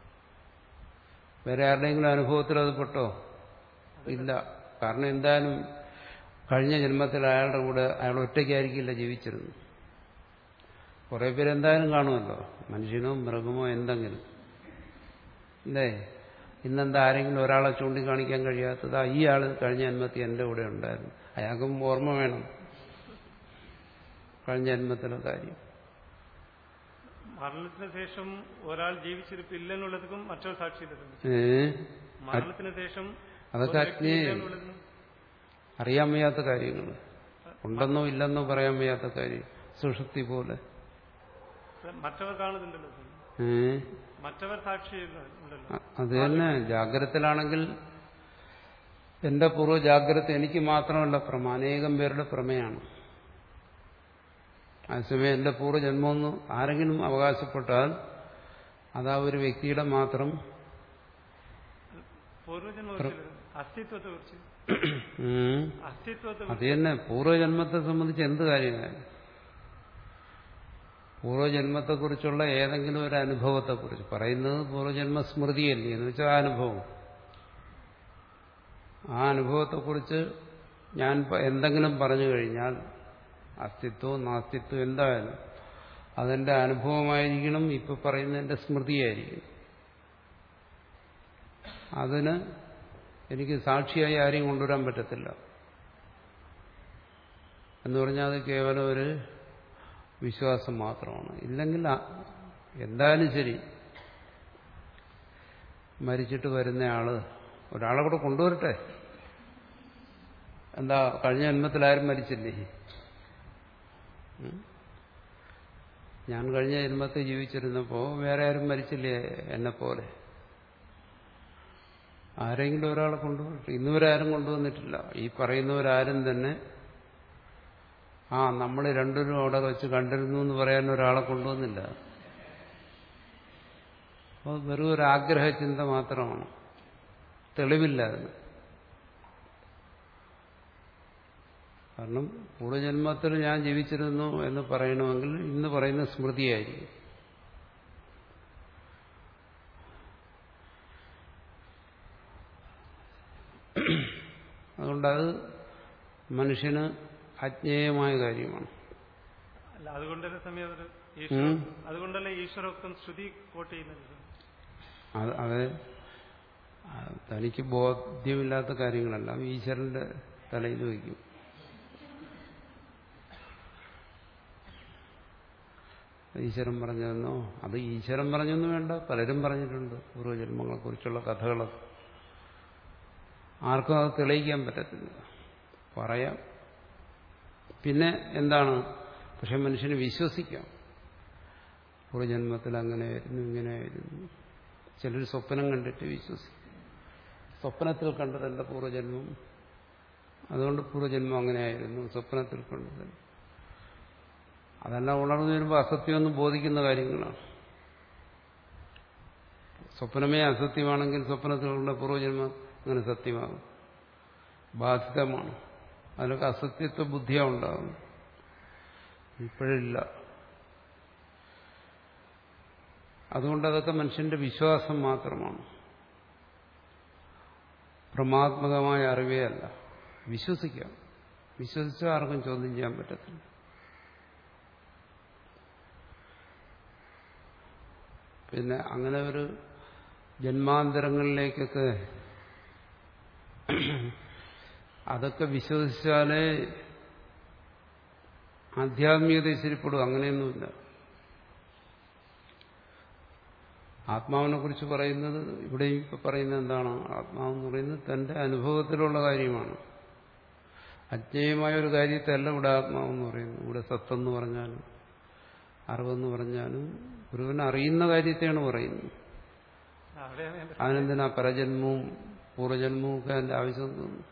വേറെ ആരുടെയെങ്കിലും അനുഭവത്തിൽ അത് പെട്ടോ ഇല്ല കാരണം എന്തായാലും കഴിഞ്ഞ ജന്മത്തിൽ അയാളുടെ കൂടെ അയാൾ ഒറ്റയ്ക്കായിരിക്കില്ല ജീവിച്ചിരുന്നു കുറെ പേര് എന്തായാലും കാണുമല്ലോ മനുഷ്യനോ മൃഗമോ എന്തെങ്കിലും അല്ലേ ഇന്നെന്താ ആരെങ്കിലും ഒരാളെ ചൂണ്ടിക്കാണിക്കാൻ കഴിയാത്തത് ഈ ആള് കഴിഞ്ഞ ജന്മത്തിൽ എൻ്റെ കൂടെ ഉണ്ടായിരുന്നു അയാൾക്കും ഓർമ്മ വേണം കഴിഞ്ഞ ജന്മത്തിലെ കാര്യം മരണത്തിന് ശേഷം ഒരാൾ ജീവിച്ചിരിപ്പില്ലെന്നുള്ളതും മറ്റൊരു സാക്ഷിയിട്ടുണ്ട് ഏ മരണത്തിന് ശേഷം അതൊക്കെ ഒരു വ്യക്തി അജ്ഞേ ഇല്ലെന്നുള്ളതിനും അറിയാൻ വയ്യാത്ത കാര്യങ്ങൾ ഉണ്ടെന്നോ ഇല്ലെന്നോ പറയാൻ വയ്യാത്ത കാര്യം സുഷുപ്തി പോലെ മറ്റവർ കാണുന്നുണ്ടല്ലോ ഏ മറ്റവർ സാക്ഷി ഉണ്ടല്ലോ അ- അത് തന്നെ ജാഗ്രതത്തിലാണെങ്കിൽ എന്റെ പൂർവ്വ ജാഗ്രത എനിക്ക് മാത്രമല്ല പ്രമ അനേകം പേരുടെ പ്രമേയാണ് അതേസമയം എന്റെ പൂർവ്വജന്മമെന്ന് ആരെങ്കിലും അവകാശപ്പെട്ടാൽ അത് ആ ഒരു വ്യക്തിയുടെ മാത്രം പൂർവ്വജന്മ അസ്തിത്വത്തെ കുറിച്ച് ഉം. അസ്തിത്വത്തെ അത് തന്നെ പൂർവ്വജന്മത്തെ സംബന്ധിച്ച് എന്ത് കാര്യമാണ് പൂർവ്വജന്മത്തെക്കുറിച്ചുള്ള ഏതെങ്കിലും ഒരു അനുഭവത്തെക്കുറിച്ച് പറയുന്നത് പൂർവ്വജന്മ സ്മൃതിയല്ലേ എന്ന് വെച്ചാൽ ആ അനുഭവം ആ അനുഭവത്തെക്കുറിച്ച് ഞാൻ പ- എന്തെങ്കിലും പറഞ്ഞു കഴിഞ്ഞാൽ അസ്തിത്വവും നാസ്തിത്വം എന്തായാലും അതെന്റെ അനുഭവമായിരിക്കണം ഇപ്പൊ പറയുന്നതിന്റെ സ്മൃതിയായിരിക്കും അതിന് എനിക്ക് സാക്ഷിയായി ആരെയും കൊണ്ടുവരാൻ പറ്റത്തില്ല എന്ന് പറഞ്ഞാൽ അത് കേവലം ഒരു വിശ്വാസം മാത്രമാണ് ഇല്ലെങ്കിൽ ആ- എന്തായാലും ശരി മരിച്ചിട്ട് വരുന്നയാള് ഒരാളെ കൂടെ കൊണ്ടുവരട്ടെ എന്താ കഴിഞ്ഞ ജന്മത്തിലാരും മരിച്ചില്ലേ ഉം? ഞാൻ കഴിഞ്ഞ ജന്മത്തിൽ ജീവിച്ചിരുന്നപ്പോ വേറെ ആരും മരിച്ചില്ലേ എന്നെ പോലെ ആരെങ്കിലും ഒരാളെ കൊണ്ടുവരട്ടെ ഇന്നുവരെ ആരും കൊണ്ടുവന്നിട്ടില്ല ഈ പറയുന്നവരാരും തന്നെ ആ നമ്മൾ രണ്ടുപേരും അവിടെ വെച്ച് കണ്ടിരുന്നു എന്ന് പറയാൻ ഒരാളെ കൊണ്ടുവന്നില്ല അപ്പോൾ വെറും ഒരു ആഗ്രഹ ചിന്ത മാത്രമാണ് തെളിവില്ല അതിന് കാരണം പൂർവ്വജന്മത്തിൽ ഞാൻ ജീവിച്ചിരുന്നു എന്ന് പറയണമെങ്കിൽ ഇന്ന് പറയുന്ന സ്മൃതിയായിരിക്കും അതുകൊണ്ടത് മനുഷ്യന് അജ്ഞേയമായ കാര്യമാണ് അല്ല അതുകൊണ്ടല്ലേ സമയം അവർ ഉം. ഈശ്വര അതുകൊണ്ടല്ലേ ഈശ്വരോക്തം ശ്രുതി കോട്ട് ചെയ്യുന്നത് അത് അത് ആ, തനിക്ക് ബോധ്യമില്ലാത്ത കാര്യങ്ങളെല്ലാം ഈശ്വരന്റെ തലയിൽ വയ്ക്കും ഈശ്വരൻ പറഞ്ഞതെന്നോ അത് ഈശ്വരൻ പറഞ്ഞൊന്നും വേണ്ട പലരും പറഞ്ഞിട്ടുണ്ട് പൂർവ്വജന്മങ്ങളെക്കുറിച്ചുള്ള കഥകളൊക്കെ ആർക്കും അത് തെളിയിക്കാൻ പറ്റത്തില്ല പറയാം പിന്നെ എന്താണ് പക്ഷെ മനുഷ്യന് വിശ്വസിക്കാം പൂർവ്വജന്മത്തിൽ അങ്ങനെയായിരുന്നു ഇങ്ങനെയായിരുന്നു ചിലർ സ്വപ്നം കണ്ടിട്ട് വിശ്വസിക്കും സ്വപ്നത്തിൽ കണ്ടതല്ല പൂർവ്വജന്മം അതുകൊണ്ട് പൂർവ്വജന്മം അങ്ങനെയായിരുന്നു സ്വപ്നത്തിൽ കണ്ടത് അതെല്ലാം ഉണർന്നു വരുമ്പോൾ അസത്യമൊന്നും ബോധിക്കുന്ന കാര്യങ്ങളാണ് സ്വപ്നമേ അസത്യമാണെങ്കിൽ സ്വപ്നത്തിലുള്ള പൂർവ്വജന്മം അങ്ങനെ സത്യമാകും ബാധിതമാണ് അതിലൊക്കെ അസത്യത്വ ബുദ്ധിയാണ് ഉണ്ടാകുന്നത് ഇപ്പോഴില്ല അതുകൊണ്ട് അതൊക്കെ മനുഷ്യന്റെ വിശ്വാസം മാത്രമാണ് ഭ്രമാത്മകമായ അറിവേ അല്ല വിശ്വസിക്കാം വിശ്വസിച്ചാൽ ആർക്കും ചോദ്യം ചെയ്യാൻ പറ്റത്തില്ല പിന്നെ അങ്ങനെ ഒരു ജന്മാന്തരങ്ങളിലേക്കൊക്കെ അതൊക്കെ വിശ്വസിച്ചാലേ ആധ്യാത്മികത ശരിപ്പെടും അങ്ങനെയൊന്നുമില്ല ആത്മാവിനെ കുറിച്ച് പറയുന്നത് ഇവിടെയും ഇപ്പൊ പറയുന്നത് എന്താണ് ആത്മാവെന്ന് പറയുന്നത് തന്റെ അനുഭവത്തിലുള്ള കാര്യമാണ് അജ്ഞേയമായ ഒരു കാര്യത്തല്ല ഇവിടെ ആത്മാവെന്ന് പറയുന്നത് ഇവിടെ സത്തെന്ന് പറഞ്ഞാലും അറിവെന്ന് പറഞ്ഞാലും ഒരുവൻ അറിയുന്ന കാര്യത്തെയാണ് പറയുന്നത് അവിടെയാണ് എന്റെ അതിനെന്തിനാ പരജന്മവും പൂർവ്വജന്മവും ഒക്കെ അതിന്റെ ആവശ്യം തോന്നുന്നു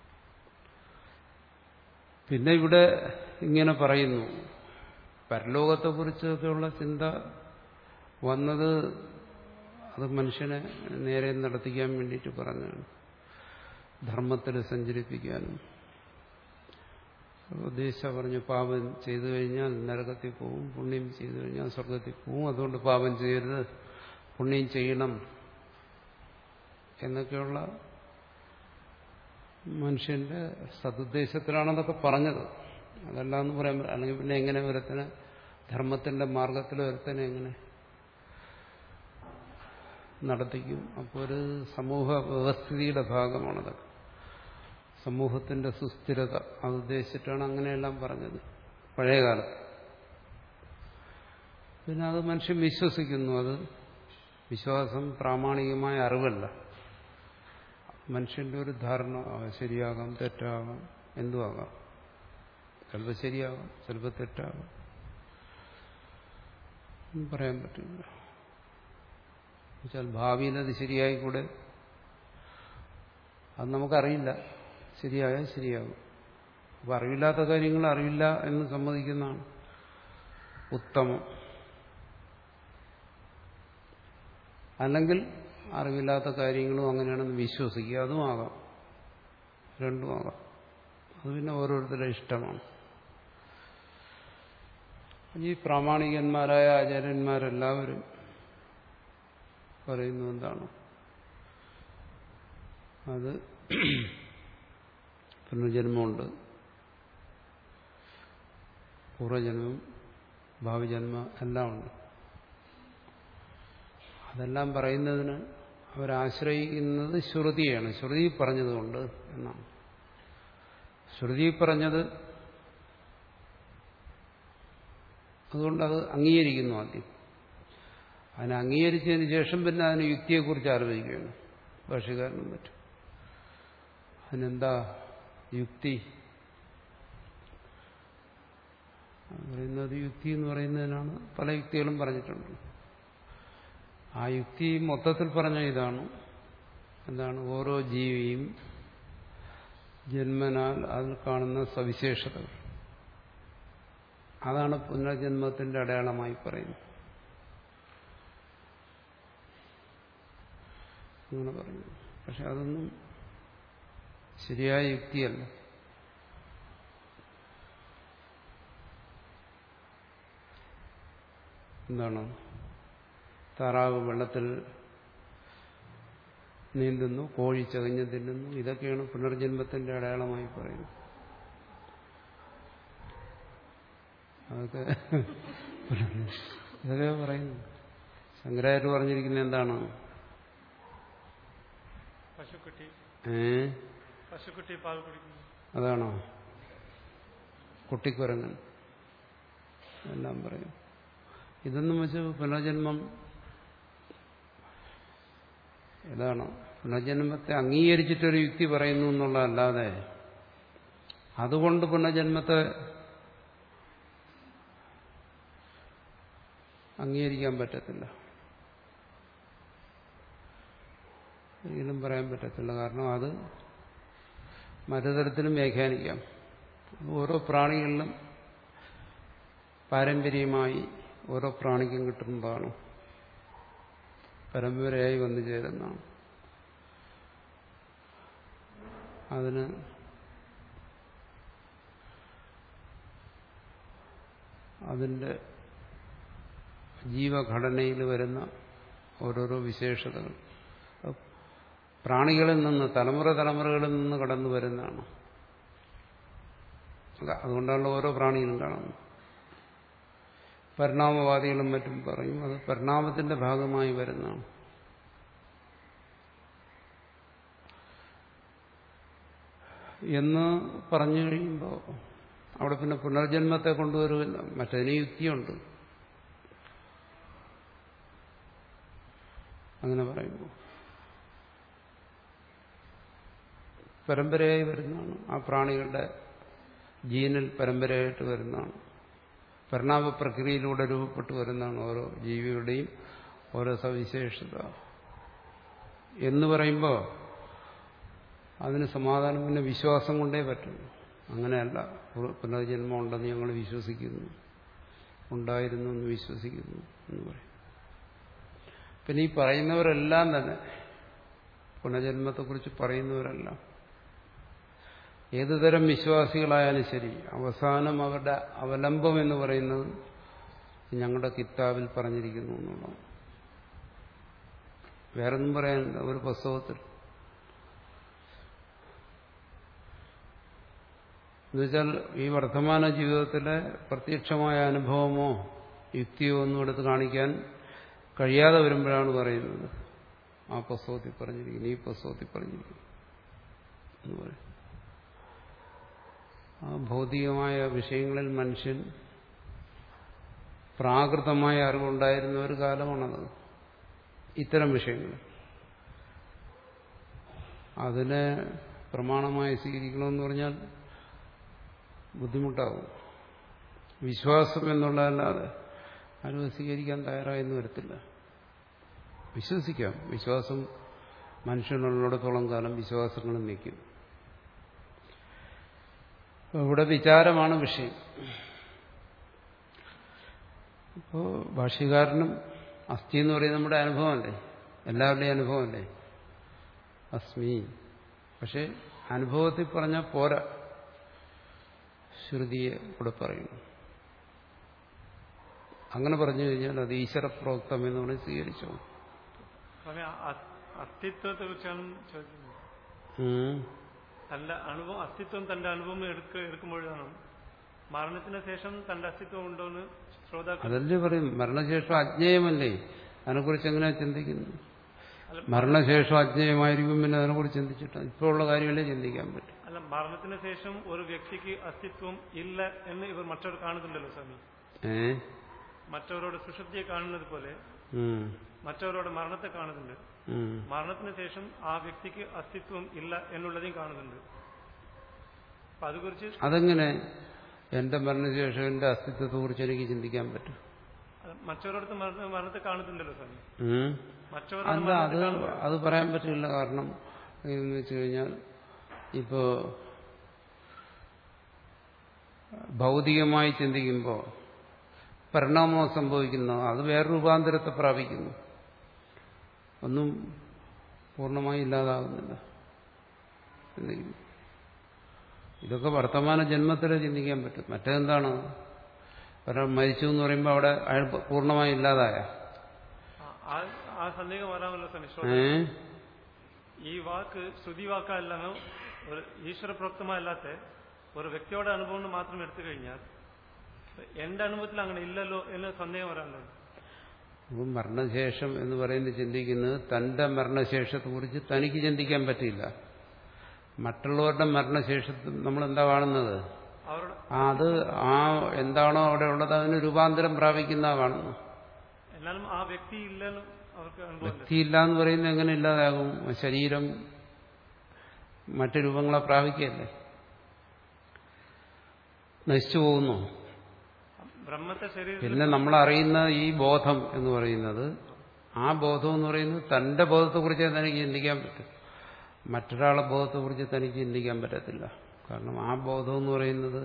പിന്നെ ഇവിടെ ഇങ്ങനെ പറയുന്നു പരലോകത്തെക്കുറിച്ചൊക്കെയുള്ള ചിന്ത വന്നത് അത് മനുഷ്യനെ നേരെ നടത്തിക്കാൻ വേണ്ടിയിട്ട് പറഞ്ഞാണ് ധർമ്മത്തിൽ സഞ്ചരിപ്പിക്കാനും ഉദ്ദേശ പറഞ്ഞു പാപം ചെയ്തു കഴിഞ്ഞാൽ നരകത്തിൽ പോവും പുണ്യം ചെയ്തു കഴിഞ്ഞാൽ സ്വർഗത്തിൽ പോവും അതുകൊണ്ട് പാപം ചെയ്യരുത് പുണ്യം ചെയ്യണം എന്നൊക്കെയുള്ള മനുഷ്യന്റെ സതുദ്ദേശത്തിലാണെന്നൊക്കെ പറഞ്ഞത് അതല്ല എന്ന് പറയാൻ പറ്റില്ല. അല്ലെങ്കിൽ പിന്നെ എങ്ങനെ ഒരുത്തനെ ധർമ്മത്തിന്റെ മാർഗത്തിൽ ഒരുത്തനെ എങ്ങനെ നടത്തിക്കും അപ്പോൾ ഒരു സമൂഹ വ്യവസ്ഥിതിയുടെ ഭാഗമാണതൊക്കെ സമൂഹത്തിന്റെ സുസ്ഥിരത അത് ഉദ്ദേശിച്ചിട്ടാണ് അങ്ങനെയെല്ലാം പറഞ്ഞത് പഴയകാലത്ത് പിന്നെ അത് മനുഷ്യൻ വിശ്വസിക്കുന്നു അത് വിശ്വാസം പ്രാമാണികമായ അറിവല്ല മനുഷ്യന്റെ ഒരു ധാരണ ആ, ശരിയാകാം തെറ്റാകാം എന്തുമാകാം ചിലപ്പോൾ ശരിയാകാം ചിലപ്പോൾ തെറ്റാകാം ഒന്നും പറയാൻ പറ്റില്ല എന്നുവെച്ചാൽ ഭാവിയിൽ അത് ശരിയായിക്കൂടെ അത് നമുക്കറിയില്ല ശരിയായാൽ ശരിയാകും അപ്പം അറിവില്ലാത്ത കാര്യങ്ങൾ അറിവില്ല എന്ന് സമ്മതിക്കുന്നതാണ് ഉത്തമം അല്ലെങ്കിൽ അറിവില്ലാത്ത കാര്യങ്ങളും അങ്ങനെയാണെന്ന് വിശ്വസിക്കുക അതും ആകാം രണ്ടും ആകാം അത് പിന്നെ ഓരോരുത്തരുടെ ഇഷ്ടമാണ് ഈ പ്രാമാണികന്മാരായ ആചാര്യന്മാരെല്ലാവരും പറയുന്നു എന്താണ് അത് പുനർജന്മമുണ്ട് പൂർവ്വജന്മം ഭാവിജന്മം എല്ലാം ഉണ്ട് അതെല്ലാം പറയുന്നതിന് അവരാശ്രയിക്കുന്നത് ശ്രുതിയാണ് ശ്രുതി പറഞ്ഞതുകൊണ്ട് എന്നാണ് ശ്രുതി പറഞ്ഞത് അതുകൊണ്ട് അത് അംഗീകരിക്കുന്നു ആദ്യം അതിനെ അംഗീകരിച്ചതിന് ശേഷം പിന്നെ അതിന് യുക്തിയെക്കുറിച്ച് ആലോചിക്കുകയാണ് ഭാഷകാരനും പറ്റും അതിനെന്താ യുക്തി അത് പറയുന്നത് യുക്തി എന്ന് പറയുന്നതിനാണ് പല യുക്തികളും പറഞ്ഞിട്ടുണ്ട് ആ യുക്തി മൊത്തത്തിൽ പറഞ്ഞ ഇതാണ് എന്താണ് ഓരോ ജീവിയും ജന്മനാൽ അതിൽ കാണുന്ന സവിശേഷതകൾ അതാണ് പുനർജന്മത്തിന്റെ അടയാളമായി പറയുന്നത് അങ്ങനെ പറയുന്നു പക്ഷെ അതൊന്നും ശരിയായ യുക്തിയല്ല എന്താണ് താറാവ് വെള്ളത്തിൽ നീന്തുന്നു കോഴി ചകഞ്ഞ് തിന്നുന്നു ഇതൊക്കെയാണ് പുനർജന്മത്തിന്റെ അടയാളമായി പറയുന്നത് അതൊക്കെ ഇതൊക്കെ പറയുന്നു ശങ്കരാചാര്യ പറഞ്ഞിരിക്കുന്നത് എന്താണ് പശുക്കുട്ടി ഏ പശുക്കുട്ടി പാൽ കുടിക്കുന്നു അതാണോ കുട്ടിക്കുരങ്ങൻ എല്ലാം പറയും ഇതൊന്നും വെച്ച് പുനർജന്മം ഏതാണ് പുനർജന്മത്തെ അംഗീകരിച്ചിട്ടൊരു യുക്തി പറയുന്നു എന്നുള്ളതല്ലാതെ അതുകൊണ്ട് പുനർജന്മത്തെ അംഗീകരിക്കാൻ പറ്റത്തില്ല ഒരിക്കലും പറയാൻ പറ്റത്തില്ല കാരണം അത് മറ്റു വ്യാഖ്യാനിക്കാം ഓരോ പ്രാണികളിലും പാരമ്പര്യമായി ഓരോ പ്രാണിക്കും കിട്ടുന്നതാണ് പരമ്പരയായി വന്നു ചേരുന്നതാണ് അതിന് അതിൻ്റെ ജീവഘടനയിൽ വരുന്ന ഓരോരോ വിശേഷതകൾ അത് പ്രാണികളിൽ നിന്ന് തലമുറ തലമുറകളിൽ നിന്ന് കടന്നു വരുന്നതാണ് അത് അതുകൊണ്ടാണല്ലോ ഓരോ പ്രാണിയിലും കാണുന്നത് പരിണാമവാദികളും മറ്റും പറയും അത് പരിണാമത്തിന്റെ ഭാഗമായി വരുന്നതാണ് എന്ന് പറഞ്ഞു കഴിയുമ്പോൾ അവിടെ പിന്നെ പുനർജന്മത്തെ കൊണ്ടുവരുമില്ല മറ്റതിന് യുക്തിയുണ്ട് അങ്ങനെ പറയുമ്പോൾ പരമ്പരയായി വരുന്നതാണ് ആ പ്രാണികളുടെ ജീനിൽ പരമ്പരയായിട്ട് വരുന്നതാണ് പരിണാമ പ്രക്രിയയിലൂടെ രൂപപ്പെട്ടു വരുന്നതാണ് ഓരോ ജീവിയുടെയും ഓരോ സവിശേഷത എന്ന് പറയുമ്പോൾ അതിന് സമാധാനം പിന്നെ വിശ്വാസം കൊണ്ടേ പറ്റും അങ്ങനെയല്ല പുനർജന്മം ഉണ്ടെന്ന് ഞങ്ങൾ വിശ്വസിക്കുന്നു ഉണ്ടായിരുന്നു എന്ന് വിശ്വസിക്കുന്നു എന്ന് പറയും പിന്നെ ഈ പറയുന്നവരെല്ലാം തന്നെ പുനർജന്മത്തെക്കുറിച്ച് പറയുന്നവരെല്ലാം ഏതുതരം വിശ്വാസികളായാലും ശരി അവസാനം അവരുടെ അവലംബം എന്ന് പറയുന്നത് ഞങ്ങളുടെ കിതാബിൽ പറഞ്ഞിരിക്കുന്നു എന്നുള്ളതാണ് വേറൊന്നും പറയാനില്ല ഒരു പുസ്തകത്തിൽ എന്നുവെച്ചാൽ ഈ വർത്തമാന ജീവിതത്തിലെ പ്രത്യക്ഷമായ അനുഭവമോ യുക്തിയോ ഒന്നും എടുത്ത് കാണിക്കാൻ കഴിയാതെ വരുമ്പോഴാണ് പറയുന്നത് ആ പുസ്തകത്തിൽ പറഞ്ഞിരിക്കുന്നു ഈ പുസ്തകത്തിൽ പറഞ്ഞിരിക്കുന്നു എന്ന് പറയും ആ ഭൗതികമായ വിഷയങ്ങളിൽ മനുഷ്യൻ പ്രാകൃതമായ അറിവുണ്ടായിരുന്ന ഒരു കാലമാണത് ഇത്തരം വിഷയങ്ങൾ അതിനെ പ്രമാണമായി സ്വീകരിക്കണമെന്ന് പറഞ്ഞാൽ ബുദ്ധിമുട്ടാവും വിശ്വാസം എന്നുള്ളതല്ലാതെ ആരും സ്വീകരിക്കാൻ തയ്യാറായെന്ന് വരത്തില്ല വിശ്വസിക്കാം വിശ്വാസം മനുഷ്യനുള്ളിടത്തോളം കാലം വിശ്വാസങ്ങളും നിൽക്കും ഇവിടെ വിചാരമാണ് വിഷയം ഇപ്പോൾ ഭാഷ്യകാരനും അസ്ഥി എന്ന് പറയുന്നത് നമ്മുടെ അനുഭവമല്ലേ എല്ലാവരുടെയും അനുഭവമല്ലേ അസ്മി പക്ഷെ അനുഭവത്തിൽ പറഞ്ഞാൽ പോരാ ശ്രുതിയെ കൂടെ പറയുന്നു അങ്ങനെ പറഞ്ഞു കഴിഞ്ഞാൽ അത് ഈശ്വരപ്രോക്തം എന്ന് പറഞ്ഞ് സ്വീകരിച്ചോ സ്വാമി അ- അസ്തിത്വത്തെ കുറിച്ചാണ് ചോദിക്കുന്നത് ഉം. തന്റെ അനുഭവം അസ്തിത്വം തന്റെ അനുഭവം എടുക്ക എടുക്കുമ്പോഴാണ് മരണത്തിന് ശേഷം തന്റെ അസ്തിത്വം ഉണ്ടോന്ന് ശ്രോതാക്കൾ അതല്ലേ പറയും മരണശേഷം അജ്ഞേയമല്ലേ അതിനെക്കുറിച്ച് എങ്ങനെയാ ചിന്തിക്കുന്നു അല്ല, മരണശേഷം അജ്ഞേയമായിരിക്കും പിന്നെ അതിനെക്കുറിച്ച് ചിന്തിച്ചിട്ട് ഇപ്പോൾ ഉള്ള കാര്യമല്ലേ ചിന്തിക്കാൻ പറ്റും അല്ല മരണത്തിന് ശേഷം ഒരു വ്യക്തിക്ക് അസ്തിത്വം ഇല്ല എന്ന് ഇവർ മറ്റവർ കാണുന്നുണ്ടല്ലോ സ്വാമി ഏ മറ്റവരോട് സുഷുപ്തിയെ കാണുന്നത് പോലെ ഉം. മറ്റവരോട് മരണത്തെ കാണുന്നുണ്ട് ഉം. മരണത്തിന് ശേഷം ആ വ്യക്തിക്ക് അസ്തിത്വം ഇല്ല എന്നുള്ളதையும் കാണുന്നുണ്ട് അപ്പൊ അതുകുറിച്ച് അതെങ്ങനെ എന്റെ മരണശേഷം എന്റെ അസ്തിത്വത്തെക്കുറിച്ച് എനിക്ക് ചിന്തിക്കാൻ പറ്റും അത് മറ്റവരോടത്ത് മരണ- മരണത്തെ കാണുന്നുണ്ടല്ലോ സ്വാമി ഉം. മറ്റവരോട് അല്ല അത് മരണത്തെ കാണുന്നു അത് പറയാൻ പറ്റില്ല കാരണം എന്ന് വെച്ച് കഴിഞ്ഞാൽ ഇപ്പോ ഭൗതികമായി ചിന്തിക്കുമ്പോൾ പരിണാമം സംഭവിക്കുന്നു അത് വേറെ രൂപാന്തരത്തെ പ്രാപിക്കുന്നു ഒന്നും പൂർണ്ണമായി ഇല്ലാതാകുന്നില്ല ചിന്തിക്കുന്നു ഇതൊക്കെ വർത്തമാന ജന്മത്തിലെ ചിന്തിക്കാൻ പറ്റും മറ്റേതെന്താണ് ഒരാൾ മരിച്ചു എന്ന് പറയുമ്പോൾ അവിടെ അയാൾ പൂർണ്ണമായി ഇല്ലാതായ ആ- ആ- ആ സന്ദേഹം വരാമല്ലോ സ്വാമി ഏ ശ്രോതാക്കൾ. ഈ വാക്ക് ശ്രുതി വാക്കല്ലാന്ന് ഒരു ഈശ്വരപ്രോക്തമല്ലാത്ത ഒരു വ്യക്തിയുടെ അനുഭവം കൊണ്ട് മാത്രം എടുത്തു കഴിഞ്ഞാൽ എന്റെ അനുഭവത്തിൽ അങ്ങനെ ഇല്ലല്ലോ എന്ന് സന്ദേഹം വരാമല്ലോ അപ്പം മരണശേഷം എന്ന് പറയുന്നത് ചിന്തിക്കുന്നത് തന്റെ മരണശേഷത്തെ കുറിച്ച് തനിക്ക് ചിന്തിക്കാൻ പറ്റില്ല മറ്റുള്ളവരുടെ മരണശേഷത്തിൽ നമ്മൾ എന്താ കാണുന്നത് അവരുടെ ആ, അത് ആ എന്താണോ അവിടെ ഉള്ളത് അതിന് രൂപാന്തരം പ്രാപിക്കുന്ന കാണുന്നു എന്നാലും ആ വ്യക്തി ഇല്ലെന്ന് അവർക്ക് അനുഭവം വ്യക്തിയില്ല എന്ന് പറയുന്നത് എങ്ങനെ ഇല്ലാതാകും ശരീരം മറ്റു രൂപങ്ങളെ പ്രാപിക്കുകയല്ലേ നശിച്ചു പോകുന്നു ബ്രഹ്മത്തെ ശരീരത്തിൽ പിന്നെ നമ്മൾ അറിയുന്ന ഈ ബോധം എന്ന് പറയുന്നത് ആ ബോധം എന്ന് പറയുന്നത് തന്റെ ബോധത്തെക്കുറിച്ച് തനിക്ക് ചിന്തിക്കാൻ പറ്റും മറ്റൊരാളെ ബോധത്തെക്കുറിച്ച് തനിക്ക് ചിന്തിക്കാൻ പറ്റത്തില്ല കാരണം ആ ബോധം എന്ന് പറയുന്നത്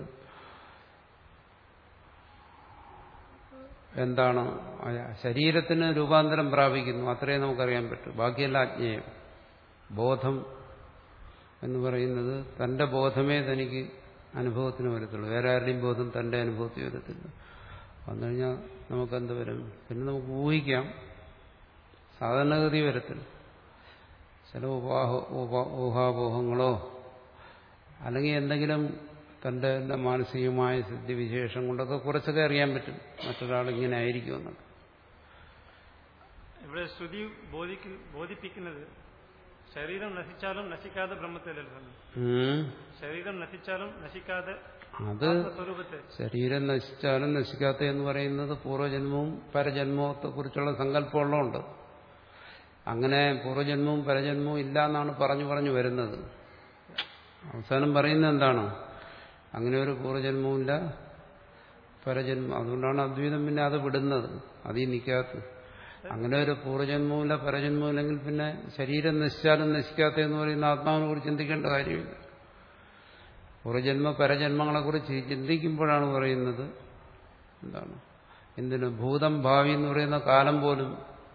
എന്താണ് ആ ശരീരത്തിന് രൂപാന്തരം പ്രാപിക്കുന്നു അത്രേ നമുക്കറിയാൻ പറ്റും ബാക്കിയെല്ലാം അജ്ഞേയം ബോധം എന്ന് പറയുന്നത് തന്റെ ബോധമേ തനിക്ക് അനുഭവത്തിന് വരത്തുള്ളൂ വേറെ ആരുടെയും ബോധം തന്റെ അനുഭവത്തിൽ വരത്തില്ല വന്നു കഴിഞ്ഞാൽ നമുക്കെന്ത് വരും പിന്നെ നമുക്ക് ഊഹിക്കാം സാധാരണഗതി വരത്തില്ല ചില ഉപാഹ ഉപ- ഊഹാപോഹങ്ങളോ അല്ലെങ്കിൽ എന്തെങ്കിലും തന്റെ തന്നെ മാനസികമായ സിദ്ധിവിശേഷം കൊണ്ടൊക്കെ കുറച്ചൊക്കെ അറിയാൻ പറ്റും മറ്റൊരാൾ ഇങ്ങനെ ആയിരിക്കും എന്നൊക്കെ ഇവിടെ ശ്രുതി ബോധിക്ക് ബോധിപ്പിക്കുന്നത് ശരീരം നശിച്ചാലും നശിക്കാതെ ബ്രഹ്മത്തിലല്ല സ്വാമി ഉം. ശരീരം നശിച്ചാലും നശിക്കാതെ അത് സ്വരൂപത്തെ ശരീരം നശിച്ചാലും നശിക്കാത്ത എന്ന് പറയുന്നത് പൂർവ്വജന്മവും പരജന്മത്തെ കുറിച്ചുള്ള സങ്കല്പമുള്ളതുണ്ട് അങ്ങനെ പൂർവ്വജന്മവും പരജന്മവും ഇല്ല എന്നാണ് പറഞ്ഞു പറഞ്ഞു വരുന്നത് അവസാനം പറയുന്നത് എന്താണ് അങ്ങനെ ഒരു പൂർവ്വജന്മവും ഇല്ല പരജന്മം അതുകൊണ്ടാണ് അദ്വൈതം പിന്നെ അത് വിടുന്നത് അതിൽ നിൽക്കാത്തത് അങ്ങനെ ഒരു പൂർവ്വജന്മവുമില്ല പരജന്മവുമില്ലെങ്കിൽ പിന്നെ ശരീരം നശിച്ചാലും നശിക്കാത്ത എന്ന് പറയുന്ന ആത്മാവിനെ കുറിച്ച് ചിന്തിക്കേണ്ട കാര്യമില്ല പൂർവ്വജന്മ പരജന്മങ്ങളെ കുറിച്ച് ചിന്തിക്കുമ്പോഴാണ് പറയുന്നത് എന്താണ് എന്തിനു ഭൂതം ഭാവി എന്ന് പറയുന്ന കാലം പോലും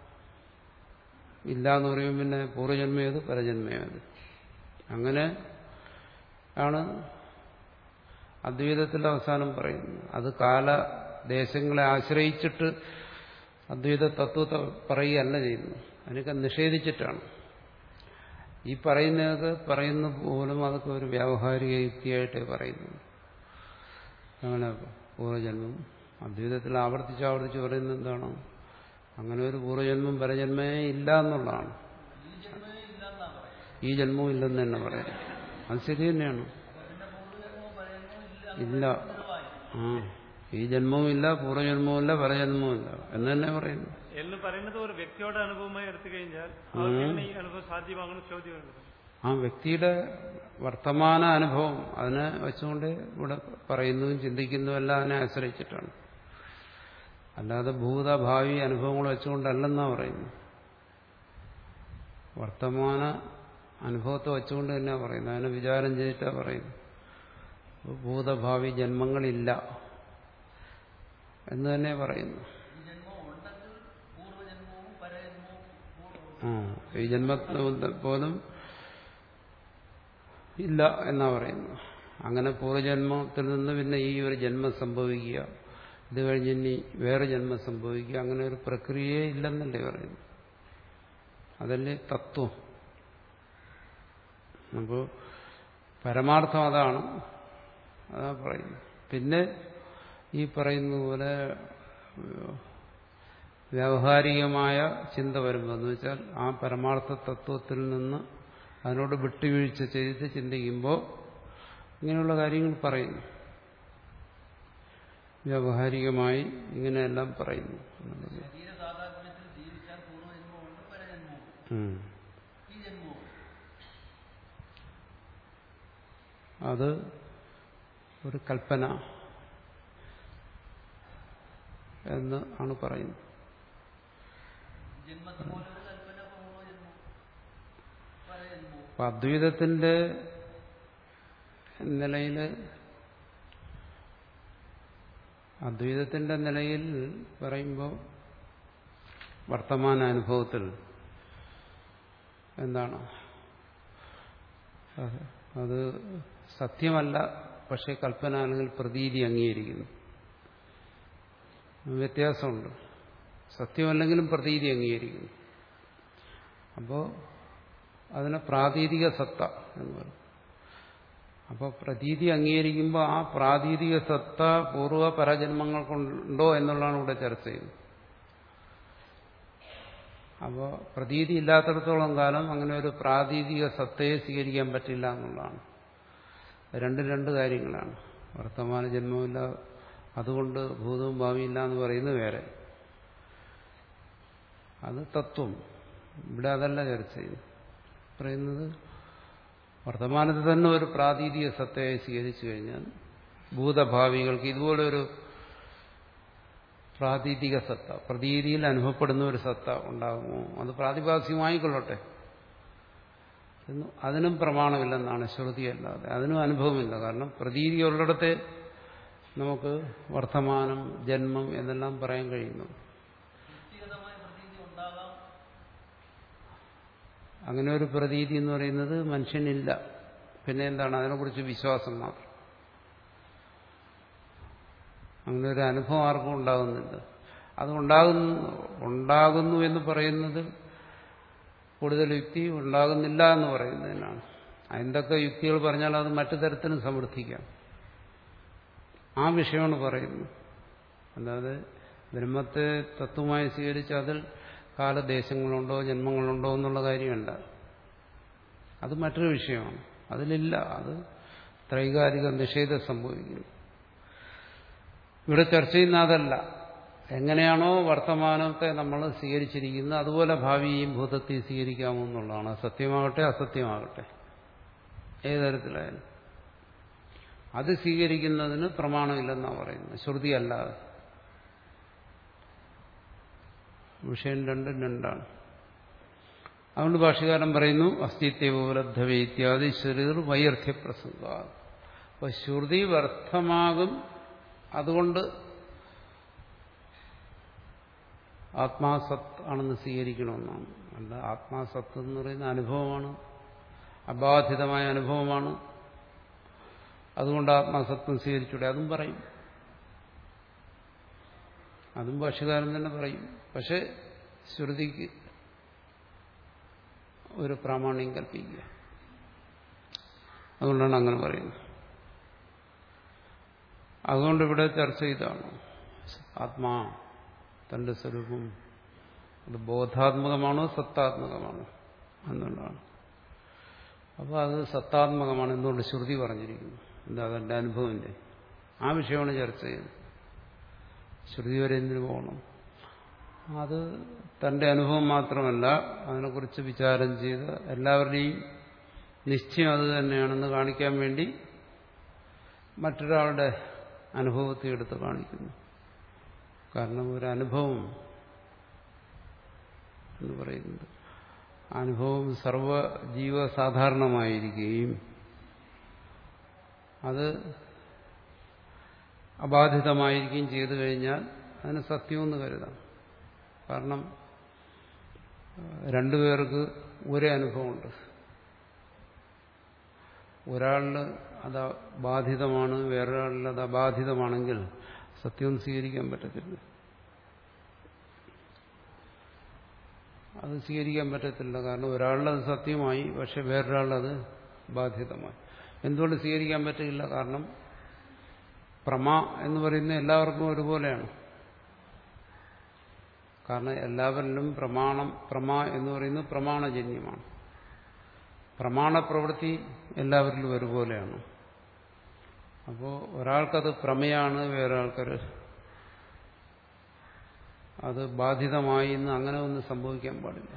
ഇല്ല എന്ന് പറയുമ്പോൾ പിന്നെ പൂർവ്വജന്മേത് പരജന്മേത് അങ്ങനെ ആണ് അദ്വൈതത്തിന്റെ അവസാനം പറയുന്നത് അത് കാലദേശങ്ങളെ ആശ്രയിച്ചിട്ട് അദ്വൈത തത്വത്തെ പറയുകയല്ല ചെയ്യുന്നത് അതിനൊക്കെ നിഷേധിച്ചിട്ടാണ് ഈ പറയുന്നതൊക്കെ പറയുന്ന പോലും അതൊക്കെ ഒരു വ്യാവഹാരിക യുക്തിയായിട്ടേ പറയുന്നു അങ്ങനെ പൂർവ്വജന്മം അദ്വൈതത്തിൽ ആവർത്തിച്ച് ആവർത്തിച്ച് പറയുന്നത് എന്താണ് അങ്ങനെ ഒരു പൂർവ്വജന്മം പരജന്മേ ഇല്ല എന്നുള്ളതാണ് ഈ ജന്മവും ഇല്ലെന്ന് തന്നെ പറയാം അത് ശരി തന്നെയാണ് ഇല്ല ആ ഈ ജന്മവും ഇല്ല പൂർവ്വജന്മവും ഇല്ല പരജന്മവും ഇല്ല എന്ന് തന്നെ പറയുന്നു എന്ന് പറയുന്നത് ഒരു വ്യക്തിയുടെ അനുഭവമായി എടുത്തു കഴിഞ്ഞാൽ അവർക്ക് എങ്ങനെ ഈ അനുഭവം സാധ്യമാകണം ചോദ്യമുണ്ട് ആ വ്യക്തിയുടെ വർത്തമാന അനുഭവം അതിനെ വെച്ചുകൊണ്ട് ഇവിടെ പറയുന്നതും ചിന്തിക്കുന്നതും എല്ലാം അതിനെ ആശ്രയിച്ചിട്ടാണ് അല്ലാതെ ഭൂതഭാവി അനുഭവങ്ങൾ വെച്ചുകൊണ്ടല്ലെന്നാ പറയുന്നു വർത്തമാന അനുഭവത്തെ വെച്ചുകൊണ്ട് തന്നെ പറയുന്നത് അതിനെ വിചാരം ചെയ്തിട്ടാ പറയുന്നു അപ്പൊ ഭൂതഭാവി ജന്മങ്ങളില്ല എന്ന് തന്നെ പറയുന്നു ആ ഈ ജന്മത്തിൽ പോലും ഇല്ല എന്നാ പറയുന്നു അങ്ങനെ പൂർവ്വജന്മത്തിൽ നിന്ന് പിന്നെ ഈ ഒരു ജന്മം സംഭവിക്കുക ഇത് കഴിഞ്ഞ് ഇനി വേറെ ജന്മം സംഭവിക്കുക അങ്ങനെ ഒരു പ്രക്രിയയെ ഇല്ലെന്നല്ലേ പറയുന്നു അതല്ലേ തത്വം അപ്പോൾ പരമാർത്ഥം അതാണ് അതാ പറയുന്നത് പിന്നെ ഈ പറയുന്ന പോലെ വ്യാവഹാരികമായ ചിന്ത വരുമ്പോൾ എന്ന് വെച്ചാൽ ആ പരമാർത്ഥ തത്വത്തിൽ നിന്ന് അതിനോട് വിട്ടുവീഴ്ച ചെയ്ത് ചിന്തിക്കുമ്പോൾ ഇങ്ങനെയുള്ള കാര്യങ്ങൾ പറയുന്നു വ്യാവഹാരികമായി ഇങ്ങനെയെല്ലാം പറയുന്നു എന്നുള്ളത്. ഉം. അത് ഒരു കൽപ്പന എന്ന് ആണ് പറയുന്നത് അപ്പൊ അദ്വൈതത്തിന്റെ നിലയിൽ അദ്വൈതത്തിന്റെ നിലയിൽ പറയുമ്പോൾ വർത്തമാന അനുഭവത്തിൽ എന്താണ് അത് അത് സത്യമല്ല പക്ഷെ കൽപ്പന അല്ലെങ്കിൽ പ്രതീതി അംഗീകരിക്കുന്നു വ്യത്യാസമുണ്ട് സത്യമല്ലെങ്കിലും പ്രതീതി അംഗീകരിക്കുന്നു അപ്പോൾ അതിനെ പ്രാതീതിക സത്ത എന്ന് പറയും അപ്പോൾ പ്രതീതി അംഗീകരിക്കുമ്പോൾ ആ പ്രാതീതിക സത്ത പൂർവ്വ പരജന്മങ്ങൾ കൊണ്ടോ എന്നുള്ളതാണ് ഇവിടെ ചർച്ച ചെയ്യുന്നത് അപ്പോൾ പ്രതീതി ഇല്ലാത്തിടത്തോളം കാലം അങ്ങനെ ഒരു പ്രാതീതിക സത്തയെ സ്വീകരിക്കാൻ പറ്റില്ല എന്നുള്ളതാണ് രണ്ട് രണ്ട് കാര്യങ്ങളാണ് വർത്തമാന ജന്മമില്ല അതുകൊണ്ട് ഭൂതവും ഭാവിയില്ല എന്ന് പറയുന്നത് വേറെ അത് തത്വം ഇവിടെ അതല്ല ചർച്ച ചെയ്യുന്നത് പറയുന്നത് വർത്തമാനത്തിൽ തന്നെ ഒരു പ്രാതീതിക സത്തയെ സ്വീകരിച്ചു കഴിഞ്ഞാൽ ഭൂതഭാവികൾക്ക് ഇതുപോലെ ഒരു പ്രാതീതിക സത്ത പ്രതീതിയിൽ അനുഭവപ്പെടുന്ന ഒരു സത്ത ഉണ്ടാകുമോ അത് പ്രാതിഭാസികമായിക്കൊള്ളട്ടെ അതിനും പ്രമാണമില്ലെന്നാണ് ശ്രുതിയല്ലാതെ അതിനും അനുഭവമില്ല കാരണം പ്രതീതി ഉള്ളിടത്തെ നമുക്ക് വർത്തമാനം ജന്മം എന്നെല്ലാം പറയാൻ കഴിയുന്നു വ്യക്തിഗതമായ പ്രതീതി ഉണ്ടാകാം അങ്ങനെ ഒരു പ്രതീതി എന്ന് പറയുന്നത് മനുഷ്യനില്ല പിന്നെ എന്താണ് അതിനെക്കുറിച്ച് വിശ്വാസം മാത്രം അങ്ങനെ ഒരു അനുഭവം ആർക്കും ഉണ്ടാകുന്നില്ല അത് ഉണ്ടാകുന്നു ഉണ്ടാകുന്നു എന്ന് പറയുന്നത് കൂടുതൽ യുക്തി ഉണ്ടാകുന്നില്ല എന്ന് പറയുന്നതിനാണ് എന്തൊക്കെ യുക്തികൾ പറഞ്ഞാൽ അത് മറ്റു തരത്തിലും സമർത്ഥിക്കാം ആ വിഷയമാണ് പറയുന്നത് അല്ലാതെ ബ്രഹ്മത്തെ തത്വമായി സ്വീകരിച്ച് അതിൽ കാലദേശങ്ങളുണ്ടോ ജന്മങ്ങളുണ്ടോ എന്നുള്ള കാര്യമല്ല അത് മറ്റൊരു വിഷയമാണ് അതിലില്ല അത് ത്രൈകാലിക നിഷേധം സംഭവിക്കുന്നു ഇവിടെ ചർച്ച ചെയ്യുന്ന അതല്ല എങ്ങനെയാണോ വർത്തമാനത്തെ നമ്മൾ സ്വീകരിച്ചിരിക്കുന്നത് അതുപോലെ ഭാവിയെയും ഭൂതത്തെയും സ്വീകരിക്കാമോ എന്നുള്ളതാണ് സത്യമാകട്ടെ അസത്യമാകട്ടെ ഏത് തരത്തിലായാലും അത് സ്വീകരിക്കുന്നതിന് പ്രമാണമില്ലെന്നാണ് പറയുന്നത് ശ്രുതി അല്ലാതെ വിഷയം രണ്ടും രണ്ടാണ് അതുകൊണ്ട് ഭാഷകാരൻ പറയുന്നു അസ്തിത്വോപലബ്ധവേ ഇത്യാദി ശ്രുതിർ വൈയർത്ഥ്യപ്രസംഗ അപ്പൊ ശ്രുതി വ്യർത്ഥമാകും അതുകൊണ്ട് ആത്മാസത്ത് ആണെന്ന് സ്വീകരിക്കണമെന്നാണ് അല്ല ആത്മാസത്ത് എന്ന് പറയുന്ന അനുഭവമാണ് അബാധിതമായ അനുഭവമാണ് അതുകൊണ്ട് ആത്മാസത്വം സ്വീകരിച്ചൂടെ അതും പറയും അതും ഭാഷകാരൻ തന്നെ പറയും പക്ഷെ ശ്രുതിക്ക് ഒരു പ്രാമാണ്യം കൽപ്പിക്കുക അതുകൊണ്ടാണ് അങ്ങനെ പറയുന്നത് അതുകൊണ്ട് ഇവിടെ ചർച്ച ചെയ്താണ് ആത്മാ തന്റെ സ്വരൂപം അത് ബോധാത്മകമാണോ സത്താത്മകമാണോ എന്നുള്ളതാണ് അപ്പോൾ അത് സത്താത്മകമാണ് എന്തുകൊണ്ട് ശ്രുതി പറഞ്ഞിരിക്കുന്നു എന്താ അതെന്റെ അനുഭവമില്ലേ ആ വിഷയമാണ് ചർച്ച ചെയ്യുന്നത് ശ്രുതി വരെ എന്തിനു പോകണം അത് തന്റെ അനുഭവം മാത്രമല്ല അതിനെക്കുറിച്ച് വിചാരം ചെയ്ത് എല്ലാവരുടെയും നിശ്ചയം അത് തന്നെയാണെന്ന് കാണിക്കാൻ വേണ്ടി മറ്റൊരാളുടെ അനുഭവത്തെ എടുത്ത് കാണിക്കുന്നു കാരണം ഒരു അനുഭവം എന്ന് പറയുന്നത് അനുഭവം സർവജീവസാധാരണമായിരിക്കുകയും അത് അബാധിതമായിരിക്കുകയും ചെയ്തു കഴിഞ്ഞാൽ അതിന് സത്യമെന്ന് കരുതാം കാരണം രണ്ടുപേർക്ക് ഒരേ അനുഭവമുണ്ട് ഒരാളിന് അത് ബാധിതമാണ് വേറൊരാളിൽ അത് അബാധിതമാണെങ്കിൽ സത്യം സ്വീകരിക്കാൻ പറ്റത്തില്ല അത് സ്വീകരിക്കാൻ പറ്റത്തില്ല കാരണം ഒരാളിലത് സത്യമായി പക്ഷെ വേറൊരാളത് ബാധിതമായി എന്തുകൊണ്ട് സ്വീകരിക്കാൻ പറ്റില്ല കാരണം പ്രമ എന്ന് പറയുന്നത് എല്ലാവർക്കും ഒരുപോലെയാണ് കാരണം എല്ലാവരിലും പ്രമാണം പ്രമ എന്ന് പറയുന്നത് പ്രമാണജന്യമാണ് പ്രമാണപ്രവൃത്തി എല്ലാവരിലും ഒരുപോലെയാണ് അപ്പോൾ ഒരാൾക്കത് പ്രമയാണ് വേറൊരാൾക്കൊരു അത് ബാധിതമായി എന്ന് അങ്ങനെ ഒന്നും സംഭവിക്കാൻ പാടില്ല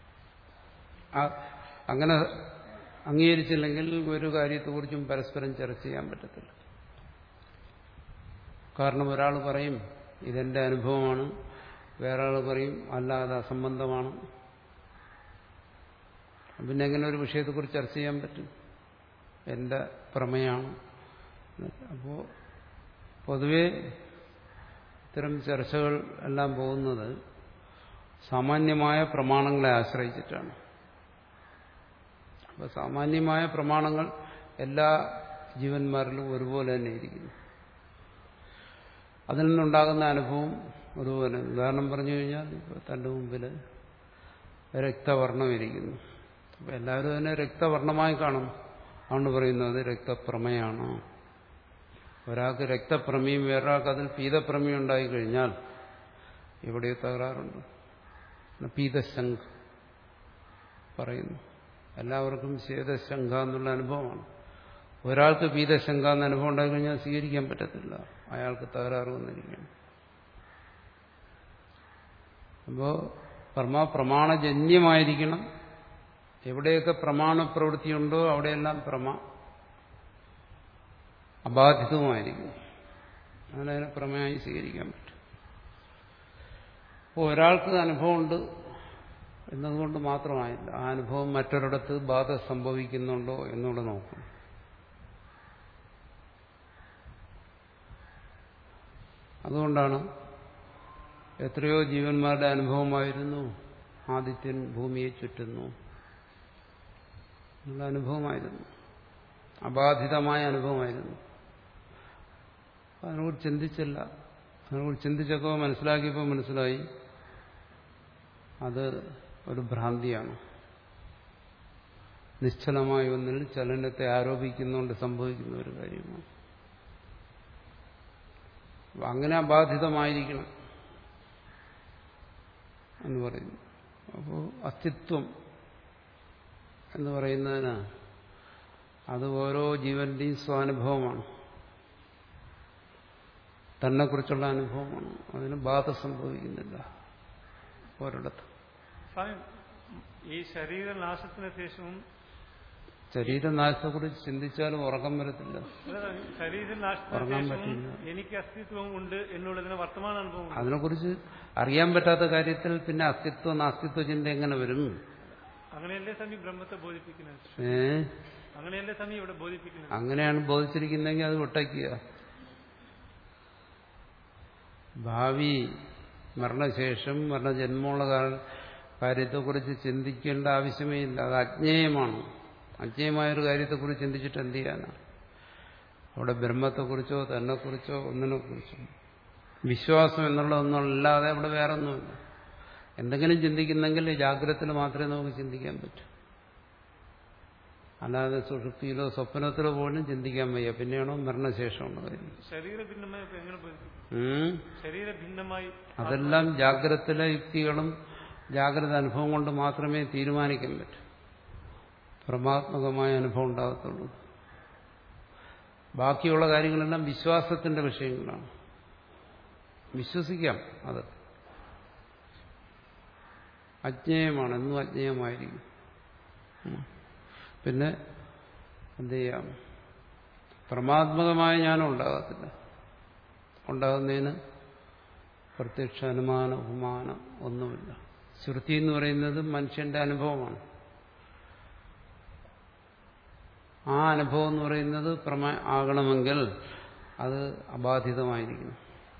അങ്ങനെ അംഗീകരിച്ചില്ലെങ്കിൽ ഒരു കാര്യത്തെക്കുറിച്ചും പരസ്പരം ചർച്ച ചെയ്യാൻ പറ്റത്തില്ല കാരണം ഒരാൾ പറയും ഇതെന്റെ അനുഭവമാണ് വേറെ ആൾ പറയും അല്ല അത് അസംബന്ധമാണ് പിന്നെ എങ്ങനെ ഒരു വിഷയത്തെക്കുറിച്ച് ചർച്ച ചെയ്യാൻ പറ്റും എന്റെ പ്രമേയാണ് അപ്പോൾ പൊതുവെ ഇത്തരം ചർച്ചകൾ എല്ലാം പോകുന്നത് സാമാന്യമായ പ്രമാണങ്ങളെ ആശ്രയിച്ചിട്ടാണ് അപ്പോൾ സാമാന്യമായ പ്രമാണങ്ങൾ എല്ലാ ജീവന്മാരിലും ഒരുപോലെ തന്നെ ഇരിക്കുന്നു അതിൽ നിന്നുണ്ടാകുന്ന അനുഭവം ഒരുപോലെ ഉദാഹരണം പറഞ്ഞു കഴിഞ്ഞാൽ ഇപ്പോൾ തൻ്റെ മുമ്പിൽ രക്തവർണ്ണം ഇരിക്കുന്നു അപ്പോൾ എല്ലാവരും തന്നെ രക്തവർണ്ണമായി കാണും അതുകൊണ്ട് പറയുന്നത് രക്തപ്രമയാണ് ഒരാൾക്ക് രക്തപ്രമയും വേറൊരാൾക്ക് അതിൽ പീതപ്രമയും ഉണ്ടായിക്കഴിഞ്ഞാൽ ഇവിടെ തകരാറുണ്ട് പീതശംഖ് പറയുന്നു എല്ലാവർക്കും ശേതശങ്ക എന്നുള്ള അനുഭവമാണ് ഒരാൾക്ക് പീതശങ്ക എന്ന അനുഭവം ഉണ്ടായിക്കഴിഞ്ഞാൽ സ്വീകരിക്കാൻ പറ്റത്തില്ല അയാൾക്ക് തകരാറ് വന്നിരിക്കുകയാണ് അപ്പോൾ പ്രമ പ്രമാണജന്യമായിരിക്കണം എവിടെയൊക്കെ പ്രമാണപ്രവൃത്തിയുണ്ടോ അവിടെയെല്ലാം പ്രമ അബാധിതവുമായിരിക്കും അങ്ങനെ അതിനെ പ്രമേയമായി സ്വീകരിക്കാൻ പറ്റും അപ്പോൾ ഒരാൾക്ക് അനുഭവമുണ്ട് എന്നതുകൊണ്ട് മാത്രമായില്ല ആ അനുഭവം മറ്റൊരിടത്ത് ബാധ സംഭവിക്കുന്നുണ്ടോ എന്നുള്ളത് നോക്കണം അതുകൊണ്ടാണ് എത്രയോ ജീവന്മാരുടെ അനുഭവമായിരുന്നു ആദിത്യൻ ഭൂമിയെ ചുറ്റുന്നു എന്നുള്ള അനുഭവമായിരുന്നു അബാധിതമായ അനുഭവമായിരുന്നു അതിനെക്കുറിച്ച് ചിന്തിച്ചില്ല അതിനെക്കുറിച്ച് ചിന്തിച്ചപ്പോൾ മനസ്സിലാക്കിയപ്പോൾ മനസ്സിലായി അത് ഒരു ഭ്രാന്തിയാണ് നിശ്ചലമായ ഒന്നിൽ ചലനത്തെ ആരോപിക്കുന്നുകൊണ്ട് സംഭവിക്കുന്ന ഒരു കാര്യമാണ് അപ്പൊ അങ്ങനെ അബാധിതമായിരിക്കണം എന്ന് പറയുന്നു അപ്പോൾ അസ്തിത്വം എന്ന് പറയുന്നതിന് അത് ഓരോ ജീവന്റെയും സ്വാനുഭവമാണ് തന്നെക്കുറിച്ചുള്ള അനുഭവമാണ് അതിന് ബാധ സംഭവിക്കുന്നില്ല ഒരിടത്ത് സ്വാമി ഈ ശരീരനാശത്തിന് ശേഷവും ശരീരനാശത്തെക്കുറിച്ച് ചിന്തിച്ചാലും ഉറക്കം വരത്തില്ല അല്ല, ശരീരനാശത്തിന് ഉറങ്ങാൻ ശേഷവും പറ്റില്ല. എനിക്ക് അസ്തിത്വം ഉണ്ട് എന്നുള്ളതിന് വർത്തമാന അനുഭവം ഉണ്ട്. അതിനെക്കുറിച്ച് അറിയാൻ പറ്റാത്ത കാര്യത്തിൽ പിന്നെ അസ്തിത്വം നാസ്തിത്വ ചിന്ത എങ്ങനെ വരും അങ്ങനെയല്ലേ സ്വാമി ബ്രഹ്മത്തെ ബോധിപ്പിക്കുന്നത് ഏ അങ്ങനെയല്ലേ സ്വാമി ഇവിടെ ബോധിപ്പിക്കുന്നത് അങ്ങനെയാണ് ബോധിച്ചിരിക്കുന്നെങ്കിൽ അത് വിട്ടയ്ക്കുക ഭാവി മരണശേഷം മരണജന്മമുള്ള കാ- കാര്യത്തെക്കുറിച്ച് ചിന്തിക്കേണ്ട ആവശ്യമേ ഇല്ല അത് അജ്ഞേയമാണ് അജ്ഞേയമായൊരു കാര്യത്തെക്കുറിച്ച് ചിന്തിച്ചിട്ട് എന്ത് ചെയ്യാനാണ് അവിടെ ബ്രഹ്മത്തെക്കുറിച്ചോ തന്നെക്കുറിച്ചോ ഒന്നിനെക്കുറിച്ചോ വിശ്വാസം എന്നുള്ളതൊന്നുമല്ലാതെ അവിടെ വേറെ ഒന്നുമില്ല എന്തെങ്കിലും ചിന്തിക്കുന്നെങ്കിൽ ജാഗ്രതത്തിൽ മാത്രമേ നമുക്ക് ചിന്തിക്കാൻ പറ്റൂ അല്ലാതെ സുഷുപ്തിയിലോ സ്വപ്നത്തിലോ പോലും ചിന്തിക്കാൻ വയ്യ പിന്നെയാണോ മരണശേഷമുള്ള കാര്യം ശരീര ഭിന്നമായി ഇപ്പൊ എങ്ങനെ ബോധിപ്പിക്കും ഉം. ശരീര ഭിന്നമായി അതെല്ലാം ജാഗ്രതത്തിലെ യുക്തികളും ജാഗ്രത അനുഭവം കൊണ്ട് മാത്രമേ തീരുമാനിക്കാൻ പറ്റൂ പ്രമാത്മകമായ അനുഭവം ഉണ്ടാകത്തുള്ളൂ ബാക്കിയുള്ള കാര്യങ്ങളെല്ലാം വിശ്വാസത്തിന്റെ വിഷയങ്ങളാണ് വിശ്വസിക്കാം അത് അജ്ഞേയമാണ് എന്നും അജ്ഞേയമായിരിക്കും ഉം. പിന്നെ എന്ത് ചെയ്യാം പ്രമാത്മകമായ ജ്ഞാനം ഉണ്ടാകത്തില്ല ഉണ്ടാകുന്നതിന് പ്രത്യക്ഷ അനുമാന ഉപമാനം ഒന്നുമില്ല ശ്രുതി എന്ന് പറയുന്നത് മനുഷ്യന്റെ അനുഭവമാണ് ആ അനുഭവം എന്ന് പറയുന്നത് പ്രമ ആകണമെങ്കിൽ അത് അബാധിതമായിരിക്കണം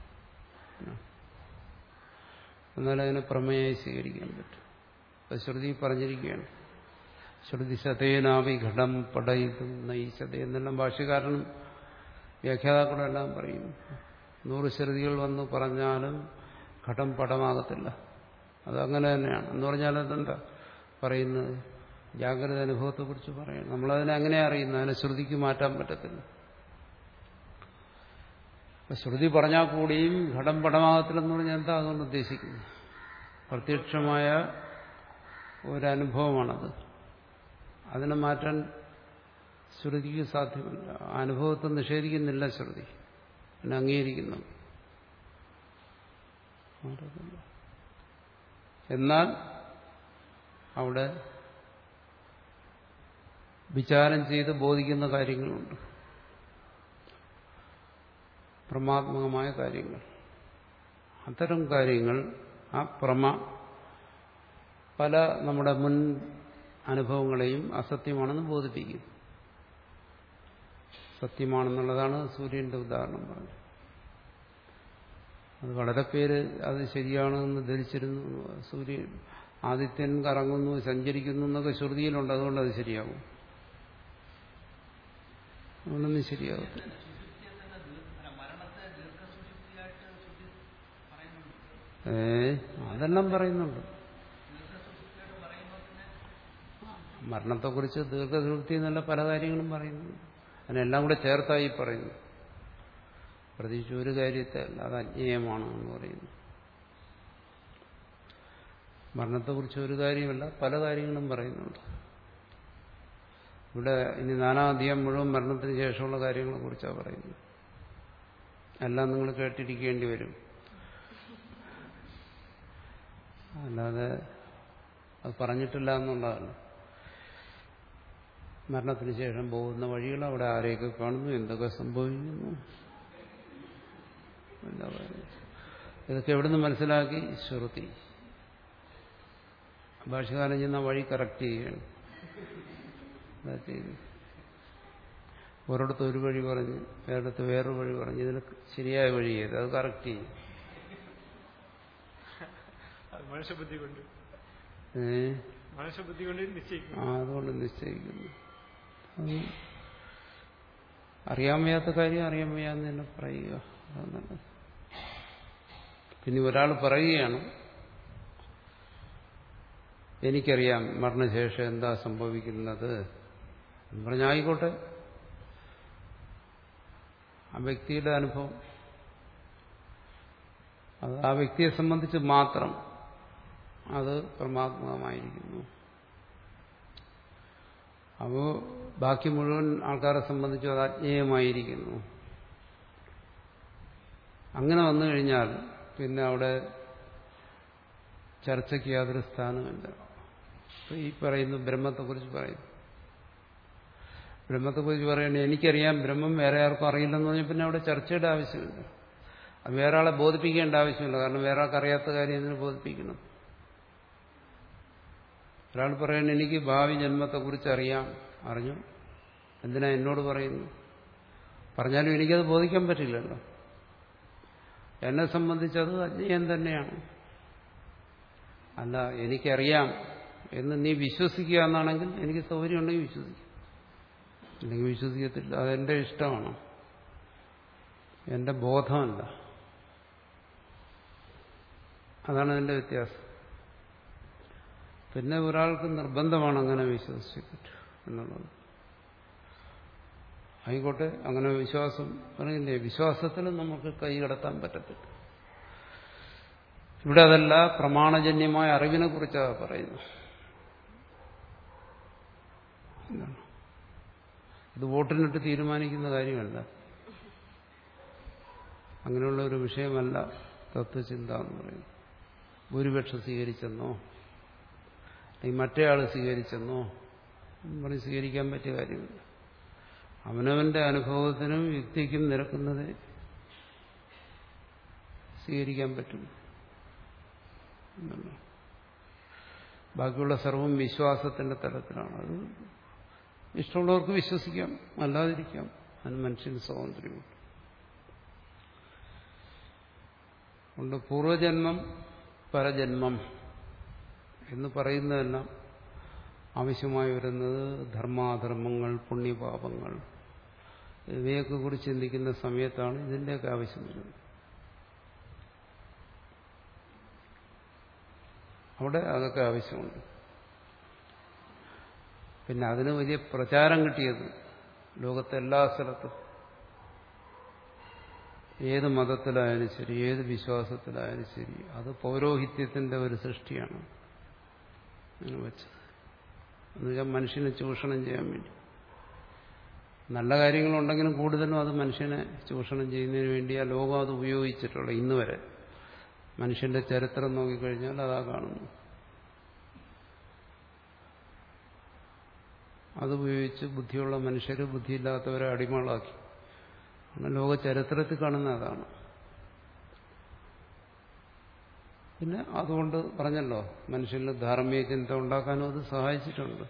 എന്നാലും അതിനെ പ്രമേയായി സ്വീകരിക്കാൻ പറ്റും അത് ശ്രുതി പറഞ്ഞിരിക്കുകയാണ് ശ്രുതി ശതേനാവി ഘടം പടയിതും നയിച്ചത് എന്നെല്ലാം ഭാഷ്യക്കാരനും വ്യാഖ്യാതാക്കളും എല്ലാം പറയും നൂറ് ശ്രുതികൾ വന്ന് പറഞ്ഞാലും ഘടം പടമാകത്തില്ല അതങ്ങനെ തന്നെയാണ് എന്ന് പറഞ്ഞാൽ അതെന്താ പറയുന്നത് ജാഗ്രത അനുഭവത്തെക്കുറിച്ച് പറയണം നമ്മളതിനെ അങ്ങനെ അറിയുന്നത് അതിനെ ശ്രുതിക്ക് മാറ്റാൻ പറ്റത്തില്ല അപ്പൊ ശ്രുതി പറഞ്ഞാൽ കൂടിയും ഘടം പടമാകത്തില്ലെന്ന് പറഞ്ഞാൽ എന്താ അതുകൊണ്ട് ഉദ്ദേശിക്കുന്നത് പ്രത്യക്ഷമായ ഒരനുഭവമാണത് അതിനെ മാറ്റാൻ ശ്രുതിക്ക് സാധ്യമല്ല ആ അനുഭവത്തെ നിഷേധിക്കുന്നില്ല ശ്രുതി പിന്നെ അംഗീകരിക്കുന്നു എന്നാൽ അവിടെ വിചാരം ചെയ്ത് ബോധിക്കുന്ന കാര്യങ്ങളുണ്ട് പ്രമാത്മകമായ കാര്യങ്ങൾ അത്തരം കാര്യങ്ങൾ ആ പ്രമ പല നമ്മുടെ മുൻ അനുഭവങ്ങളെയും അസത്യമാണെന്ന് ബോധിപ്പിക്കും സത്യമാണെന്നുള്ളതാണ് സൂര്യന്റെ ഉദാഹരണം പറഞ്ഞത് അത് വളരെ പേര് അത് ശരിയാണെന്ന് ധരിച്ചിരുന്നു സൂര്യൻ ആദിത്യൻ കറങ്ങുന്നു സഞ്ചരിക്കുന്നു എന്നൊക്കെ ശ്രുതിയിലുണ്ട് അതുകൊണ്ട് അത് ശരിയാകും അതുകൊണ്ടൊന്നും ശരിയാകത്തില്ല സുഷുപ്തിയെ തന്നെ ദീർ- അല്ല, മരണത്തെ ദീർഘസുഷുപ്തിയായിട്ട് ശ്രുതി പറയുന്നുണ്ട് ഏ അതെല്ലാം പറയുന്നുണ്ട് ദീർഘസുഷുപ്തിയായിട്ട് പറയുമ്പോൾ തന്നെ മരണത്തെക്കുറിച്ച് ദീർഘസുഹൃത്തി എന്നുള്ള പല കാര്യങ്ങളും പറയുന്നു അതിനെല്ലാം കൂടെ ചേർത്തായി പറയുന്നു പ്രത്യേകിച്ച് ഒരു കാര്യത്തെ അല്ല അത് അജ്ഞേയമാണ് എന്ന് പറയുന്നു മരണത്തെക്കുറിച്ച് ഒരു കാര്യമല്ല പല കാര്യങ്ങളും പറയുന്നുണ്ട് ഇവിടെ ഇനി നാലാം അധ്യായം മുഴുവൻ മരണത്തിന് ശേഷമുള്ള കാര്യങ്ങളെ കുറിച്ചാണ് പറയുന്നത് എല്ലാം നിങ്ങൾ കേട്ടിരിക്കേണ്ടി വരും അല്ലാതെ അത് പറഞ്ഞിട്ടില്ല എന്നുള്ളതല്ല മരണത്തിന് ശേഷം പോകുന്ന വഴികൾ അവിടെ ആരെയൊക്കെ കാണുന്നു എന്തൊക്കെ സംഭവിക്കുന്നു എന്താ പറയുക ഇതൊക്കെ എവിടുന്ന് മനസ്സിലാക്കി ശ്രുതി ഭാഷകാലം ചെയ്യുന്ന വഴി കറക്റ്റ് ചെയ്യുകയാണ് അതാ ചെയ്തു ഒരിടത്ത് ഒരു വഴി പറഞ്ഞ് വേറിടത്ത് വേറൊരു വഴി പറഞ്ഞ് ഇതിന് ശരിയായ വഴി ചെയ്ത് അത് കറക്റ്റ് ചെയ്യും അത് മനുഷ്യബുദ്ധി കൊണ്ട് ഏ മനുഷ്യബുദ്ധി കൊണ്ട് നിശ്ചയിക്കും ആ അതുകൊണ്ട് നിശ്ചയിക്കുന്നു അത് അറിയാൻ വയ്യാത്ത കാര്യം അറിയാൻ വയ്യാന്ന് തന്നെ പറയുക അതാണ് നല്ലത് പിന്നെ ഒരാൾ പറയുകയാണ് എനിക്കറിയാം മരണശേഷം എന്താ സംഭവിക്കുന്നത് എന്ന് പറഞ്ഞാൽ ആയിക്കോട്ടെ ആ വ്യക്തിയുടെ അനുഭവം അത് ആ വ്യക്തിയെ സംബന്ധിച്ച് മാത്രം അത് പരമാത്മകമായിരിക്കുന്നു അപ്പോൾ ബാക്കി മുഴുവൻ ആൾക്കാരെ സംബന്ധിച്ചും അത് അജ്ഞേയമായിരിക്കുന്നു അങ്ങനെ വന്നു കഴിഞ്ഞാൽ പിന്നെ അവിടെ ചർച്ചയ്ക്ക് യാതൊരു സ്ഥാനമില്ല ഇപ്പൊ ഈ പറയുന്നു ബ്രഹ്മത്തെക്കുറിച്ച് പറയുന്നു ബ്രഹ്മത്തെക്കുറിച്ച് പറയണേ എനിക്കറിയാം ബ്രഹ്മം വേറെ ആർക്കും അറിയില്ലെന്ന് പറഞ്ഞാൽ പിന്നെ അവിടെ ചർച്ചയുടെ ആവശ്യമില്ല അത് വേറെ ആളെ ബോധിപ്പിക്കേണ്ട ആവശ്യമില്ല കാരണം വേറെ ആൾക്ക് അറിയാത്ത കാര്യം ഇതിന് ബോധിപ്പിക്കണം ഒരാൾ പറയണ എനിക്ക് ഭാവി ജന്മത്തെക്കുറിച്ച് അറിയാം അറിഞ്ഞു എന്തിനാ എന്നോട് പറയുന്നു പറഞ്ഞാലും എനിക്കത് ബോധിക്കാൻ പറ്റില്ലല്ലോ എന്നെ സംബന്ധിച്ചത് അജ്ഞേയം തന്നെയാണ് അല്ല എനിക്കറിയാം എന്ന് നീ വിശ്വസിക്കുക എന്നാണെങ്കിൽ എനിക്ക് സൗകര്യമുണ്ടെങ്കിൽ വിശ്വസിക്കും അല്ലെങ്കിൽ വിശ്വസിക്കത്തില്ല അതെന്റെ ഇഷ്ടമാണ് എന്റെ ബോധമല്ല അതാണ് അതിന്റെ വ്യത്യാസം പിന്നെ ഒരാൾക്ക് നിർബന്ധമാണ് അങ്ങനെ വിശ്വസിച്ചു പറ്റൂ എന്നുള്ളത് ആയിക്കോട്ടെ അങ്ങനെ വിശ്വാസം പറയില്ലേ വിശ്വാസത്തിലും നമുക്ക് കൈ കടത്താൻ പറ്റത്തില്ല ഇവിടെ അതല്ല പ്രമാണജന്യമായ അറിവിനെ കുറിച്ചാണ് പറയുന്നത് എന്താണ് ഇത് വോട്ടിനിട്ട് തീരുമാനിക്കുന്ന കാര്യമല്ല അങ്ങനെയുള്ള ഒരു വിഷയമല്ല തത്വചിന്ത എന്ന് പറയുന്നത് ഭൂരിപക്ഷം സ്വീകരിച്ചെന്നോ അല്ലെങ്കിൽ മറ്റേ ആൾ സ്വീകരിച്ചെന്നോ എന്ന് പറഞ്ഞ് സ്വീകരിക്കാൻ പറ്റിയ കാര്യമില്ല അവനവന്റെ അനുഭവത്തിനും യുക്തിക്കും നിരക്കുന്നത് സ്വീകരിക്കാൻ പറ്റും എന്നല്ല. ബാക്കിയുള്ള സർവം വിശ്വാസത്തിന്റെ തലത്തിലാണ് അത് ഇഷ്ടമുള്ളവർക്ക് വിശ്വസിക്കാം അല്ലാതിരിക്കാം അതിന് മനുഷ്യന് സ്വാതന്ത്ര്യമുണ്ട് അതുകൊണ്ട് പൂർവജന്മം പരജന്മം എന്ന് പറയുന്നതെല്ലാം ആവശ്യമായി വരുന്നത് ധർമാധർമ്മങ്ങൾ പുണ്യപാപങ്ങൾ ഇവയൊക്കെ കുറിച്ച് ചിന്തിക്കുന്ന സമയത്താണ് ഇതിൻ്റെയൊക്കെ ആവശ്യം വരുന്നത് അവിടെ അതൊക്കെ ആവശ്യമുണ്ട് പിന്നെ അതിന് വലിയ പ്രചാരം കിട്ടിയത് ലോകത്തെ എല്ലാ സ്ഥലത്തും ഏത് മതത്തിലായാലും ശരി ഏത് വിശ്വാസത്തിലായാലും ശരി അത് പൗരോഹിത്യത്തിന്റെ ഒരു സൃഷ്ടിയാണ് അങ്ങനെ വെച്ചത് എന്നുവെച്ചാൽ മനുഷ്യനെ ചൂഷണം ചെയ്യാൻ വേണ്ടി നല്ല കാര്യങ്ങളുണ്ടെങ്കിലും കൂടുതലും അത് മനുഷ്യനെ ചൂഷണം ചെയ്യുന്നതിന് വേണ്ടി ആ ലോകം അത് ഉപയോഗിച്ചിട്ടുള്ളത് ഇന്ന് വരെ മനുഷ്യന്റെ ചരിത്രം നോക്കിക്കഴിഞ്ഞാൽ അതാ കാണുന്നു അതുപയോഗിച്ച് ബുദ്ധിയുള്ള മനുഷ്യർ ബുദ്ധിയില്ലാത്തവരെ അടിമകളാക്കി ആണ് ലോക ചരിത്രത്തിൽ കാണുന്ന അതാണ് പിന്നെ അതുകൊണ്ട് പറഞ്ഞല്ലോ മനുഷ്യന് ധാർമ്മിക ചിന്ത ഉണ്ടാക്കാനും അത് സഹായിച്ചിട്ടുണ്ട്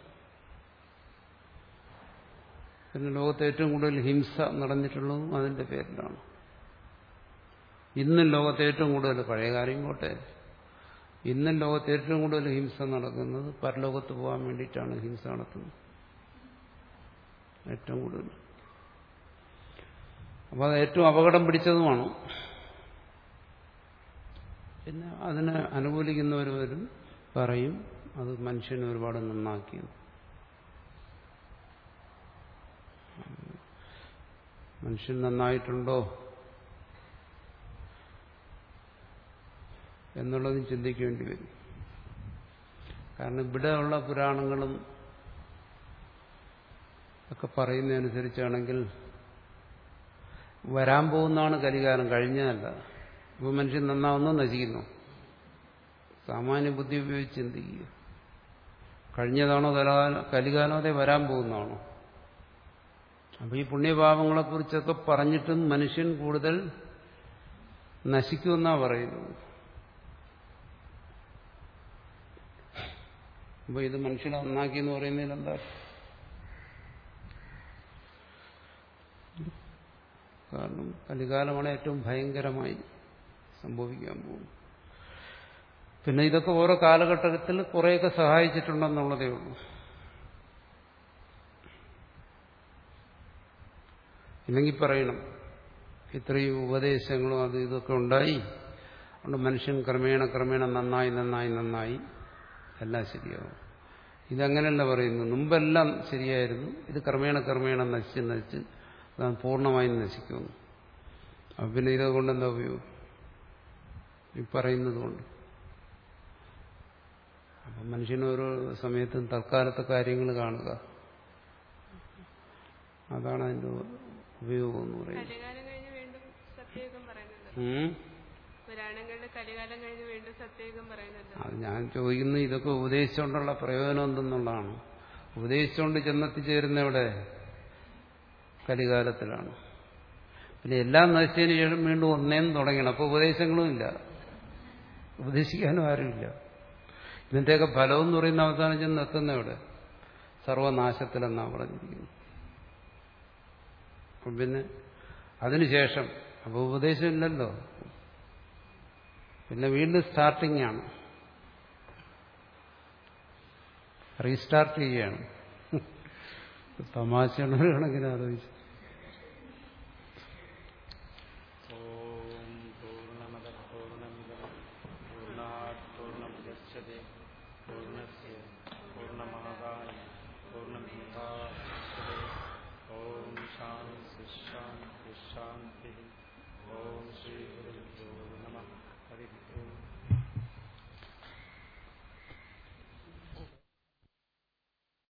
പിന്നെ ലോകത്ത് ഏറ്റവും കൂടുതൽ ഹിംസ നടന്നിട്ടുള്ളതും അതിന്റെ പേരിലാണ് ഇന്നും ലോകത്ത് ഏറ്റവും കൂടുതൽ പഴയ കാര്യം പോട്ടെ ഇന്നും ലോകത്ത് ഏറ്റവും കൂടുതൽ ഹിംസ നടക്കുന്നത് പരലോകത്ത് പോകാൻ വേണ്ടിയിട്ടാണ് ഹിംസ നടത്തുന്നത് ഏറ്റവും കൂടുതൽ അപ്പോൾ അത് ഏറ്റവും അപകടം പിടിച്ചതുമാണ് പിന്നെ അതിനെ അനുകൂലിക്കുന്നവർ വരും പറയും അത് മനുഷ്യനെ ഒരുപാട് നന്നാക്കിയത് മനുഷ്യൻ നന്നായിട്ടുണ്ടോ എന്നുള്ളതും ചിന്തിക്കേണ്ടി വരും കാരണം ഇവിടെയുള്ള പുരാണങ്ങളും ഒക്കെ പറയുന്നതനുസരിച്ചാണെങ്കിൽ വരാൻ പോകുന്നതാണ് കലികാലം കഴിഞ്ഞതല്ല ഇപ്പോൾ മനുഷ്യൻ നന്നാവുന്നു നശിക്കുന്നു സാമാന്യ ബുദ്ധി ഉപയോഗിച്ച് ചിന്തിക്കുക കഴിഞ്ഞതാണോ കലകാലം കലികാലം അതേ വരാൻ പോകുന്നതാണോ അപ്പൊ ഈ പുണ്യപാപങ്ങളെക്കുറിച്ചൊക്കെ പറഞ്ഞിട്ടും മനുഷ്യൻ കൂടുതൽ നശിക്കുമെന്നാ പറയുന്നത് അപ്പൊ ഇത് മനുഷ്യനെ നന്നാക്കി എന്ന് പറയുന്നതിൽ എന്താ കാരണം കലികാലമാണ് ഏറ്റവും ഭയങ്കരമായി സംഭവിക്കാൻ പോകുന്നത് പിന്നെ ഇതൊക്കെ ഓരോ കാലഘട്ടത്തിൽ കുറേയൊക്കെ സഹായിച്ചിട്ടുണ്ടെന്നുള്ളതേ ഉള്ളൂ ഇല്ലെങ്കിൽ പറയണം ഇത്രയും ഉപദേശങ്ങളും അത് ഇതൊക്കെ ഉണ്ടായി അതുകൊണ്ട് മനുഷ്യൻ ക്രമേണ ക്രമേണ നന്നായി നന്നായി നന്നായി എല്ലാം ശരിയാവും ഇതങ്ങനെയല്ല പറയുന്നു മുമ്പെല്ലാം ശരിയായിരുന്നു ഇത് ക്രമേണ ക്രമേണ നശിച്ച് നശിച്ച് അത് പൂർണ്ണമായും നശിക്കുന്നു അപ്പം പിന്നെ ഇതുകൊണ്ട് എന്താ ഉപയോഗം ഈ പറയുന്നത് കൊണ്ട് അപ്പം മനുഷ്യന് ഓരോ സമയത്തും തൽക്കാലത്തെ കാര്യങ്ങൾ കാണുക അതാണ് അതിൻ്റെ ഉപയോഗം എന്ന് പറയുന്നത് കലികാലം കഴിഞ്ഞ് വീണ്ടും സത്യയുഗം പറയുന്നുണ്ട് ഉം. പുരാണങ്ങളുടെ കലികാലം കഴിഞ്ഞ് വീണ്ടും സത്യയുഗം പറയുന്നുണ്ട് അത് ഞാൻ ചോദിക്കുന്നത് ഇതൊക്കെ ഉപദേശിച്ചുകൊണ്ടുള്ള പ്രയോജനം എന്തെന്നുള്ളതാണ് ഉപദേശിച്ചുകൊണ്ട് ചെന്നെത്തിച്ചേരുന്ന ഇവിടെ കലികാലത്തിലാണ് പിന്നെ എല്ലാം നശിച്ചതിന് ശേഷം വീണ്ടും ഒന്നേന്ന് തുടങ്ങണം അപ്പോൾ ഉപദേശങ്ങളും ഇല്ല ഉപദേശിക്കാനും ആരുമില്ല ഇതിന്റെയൊക്കെ ഫലം എന്ന് പറയുന്ന അവസാനം ചെന്ന് എത്തുന്ന ഇവിടെ സർവനാശത്തിലെന്നാണ് പറഞ്ഞിരിക്കുന്നത് അപ്പം പിന്നെ അതിനുശേഷം അപ്പോൾ ഉപദേശം ഇല്ലല്ലോ പിന്നെ വീണ്ടും സ്റ്റാർട്ടിംഗ് ആണ് റീസ്റ്റാർട്ട് ചെയ്യുകയാണ് തമാശയാണ് ഒരു കണക്കിന് ആലോചിച്ചു ഓം പൂർണ്ണമദ പൂർണ്ണമിദം പൂർണ്ണാത് പൂർണ്ണമുദച്ഛതേ പൂർണ്ണസ്യ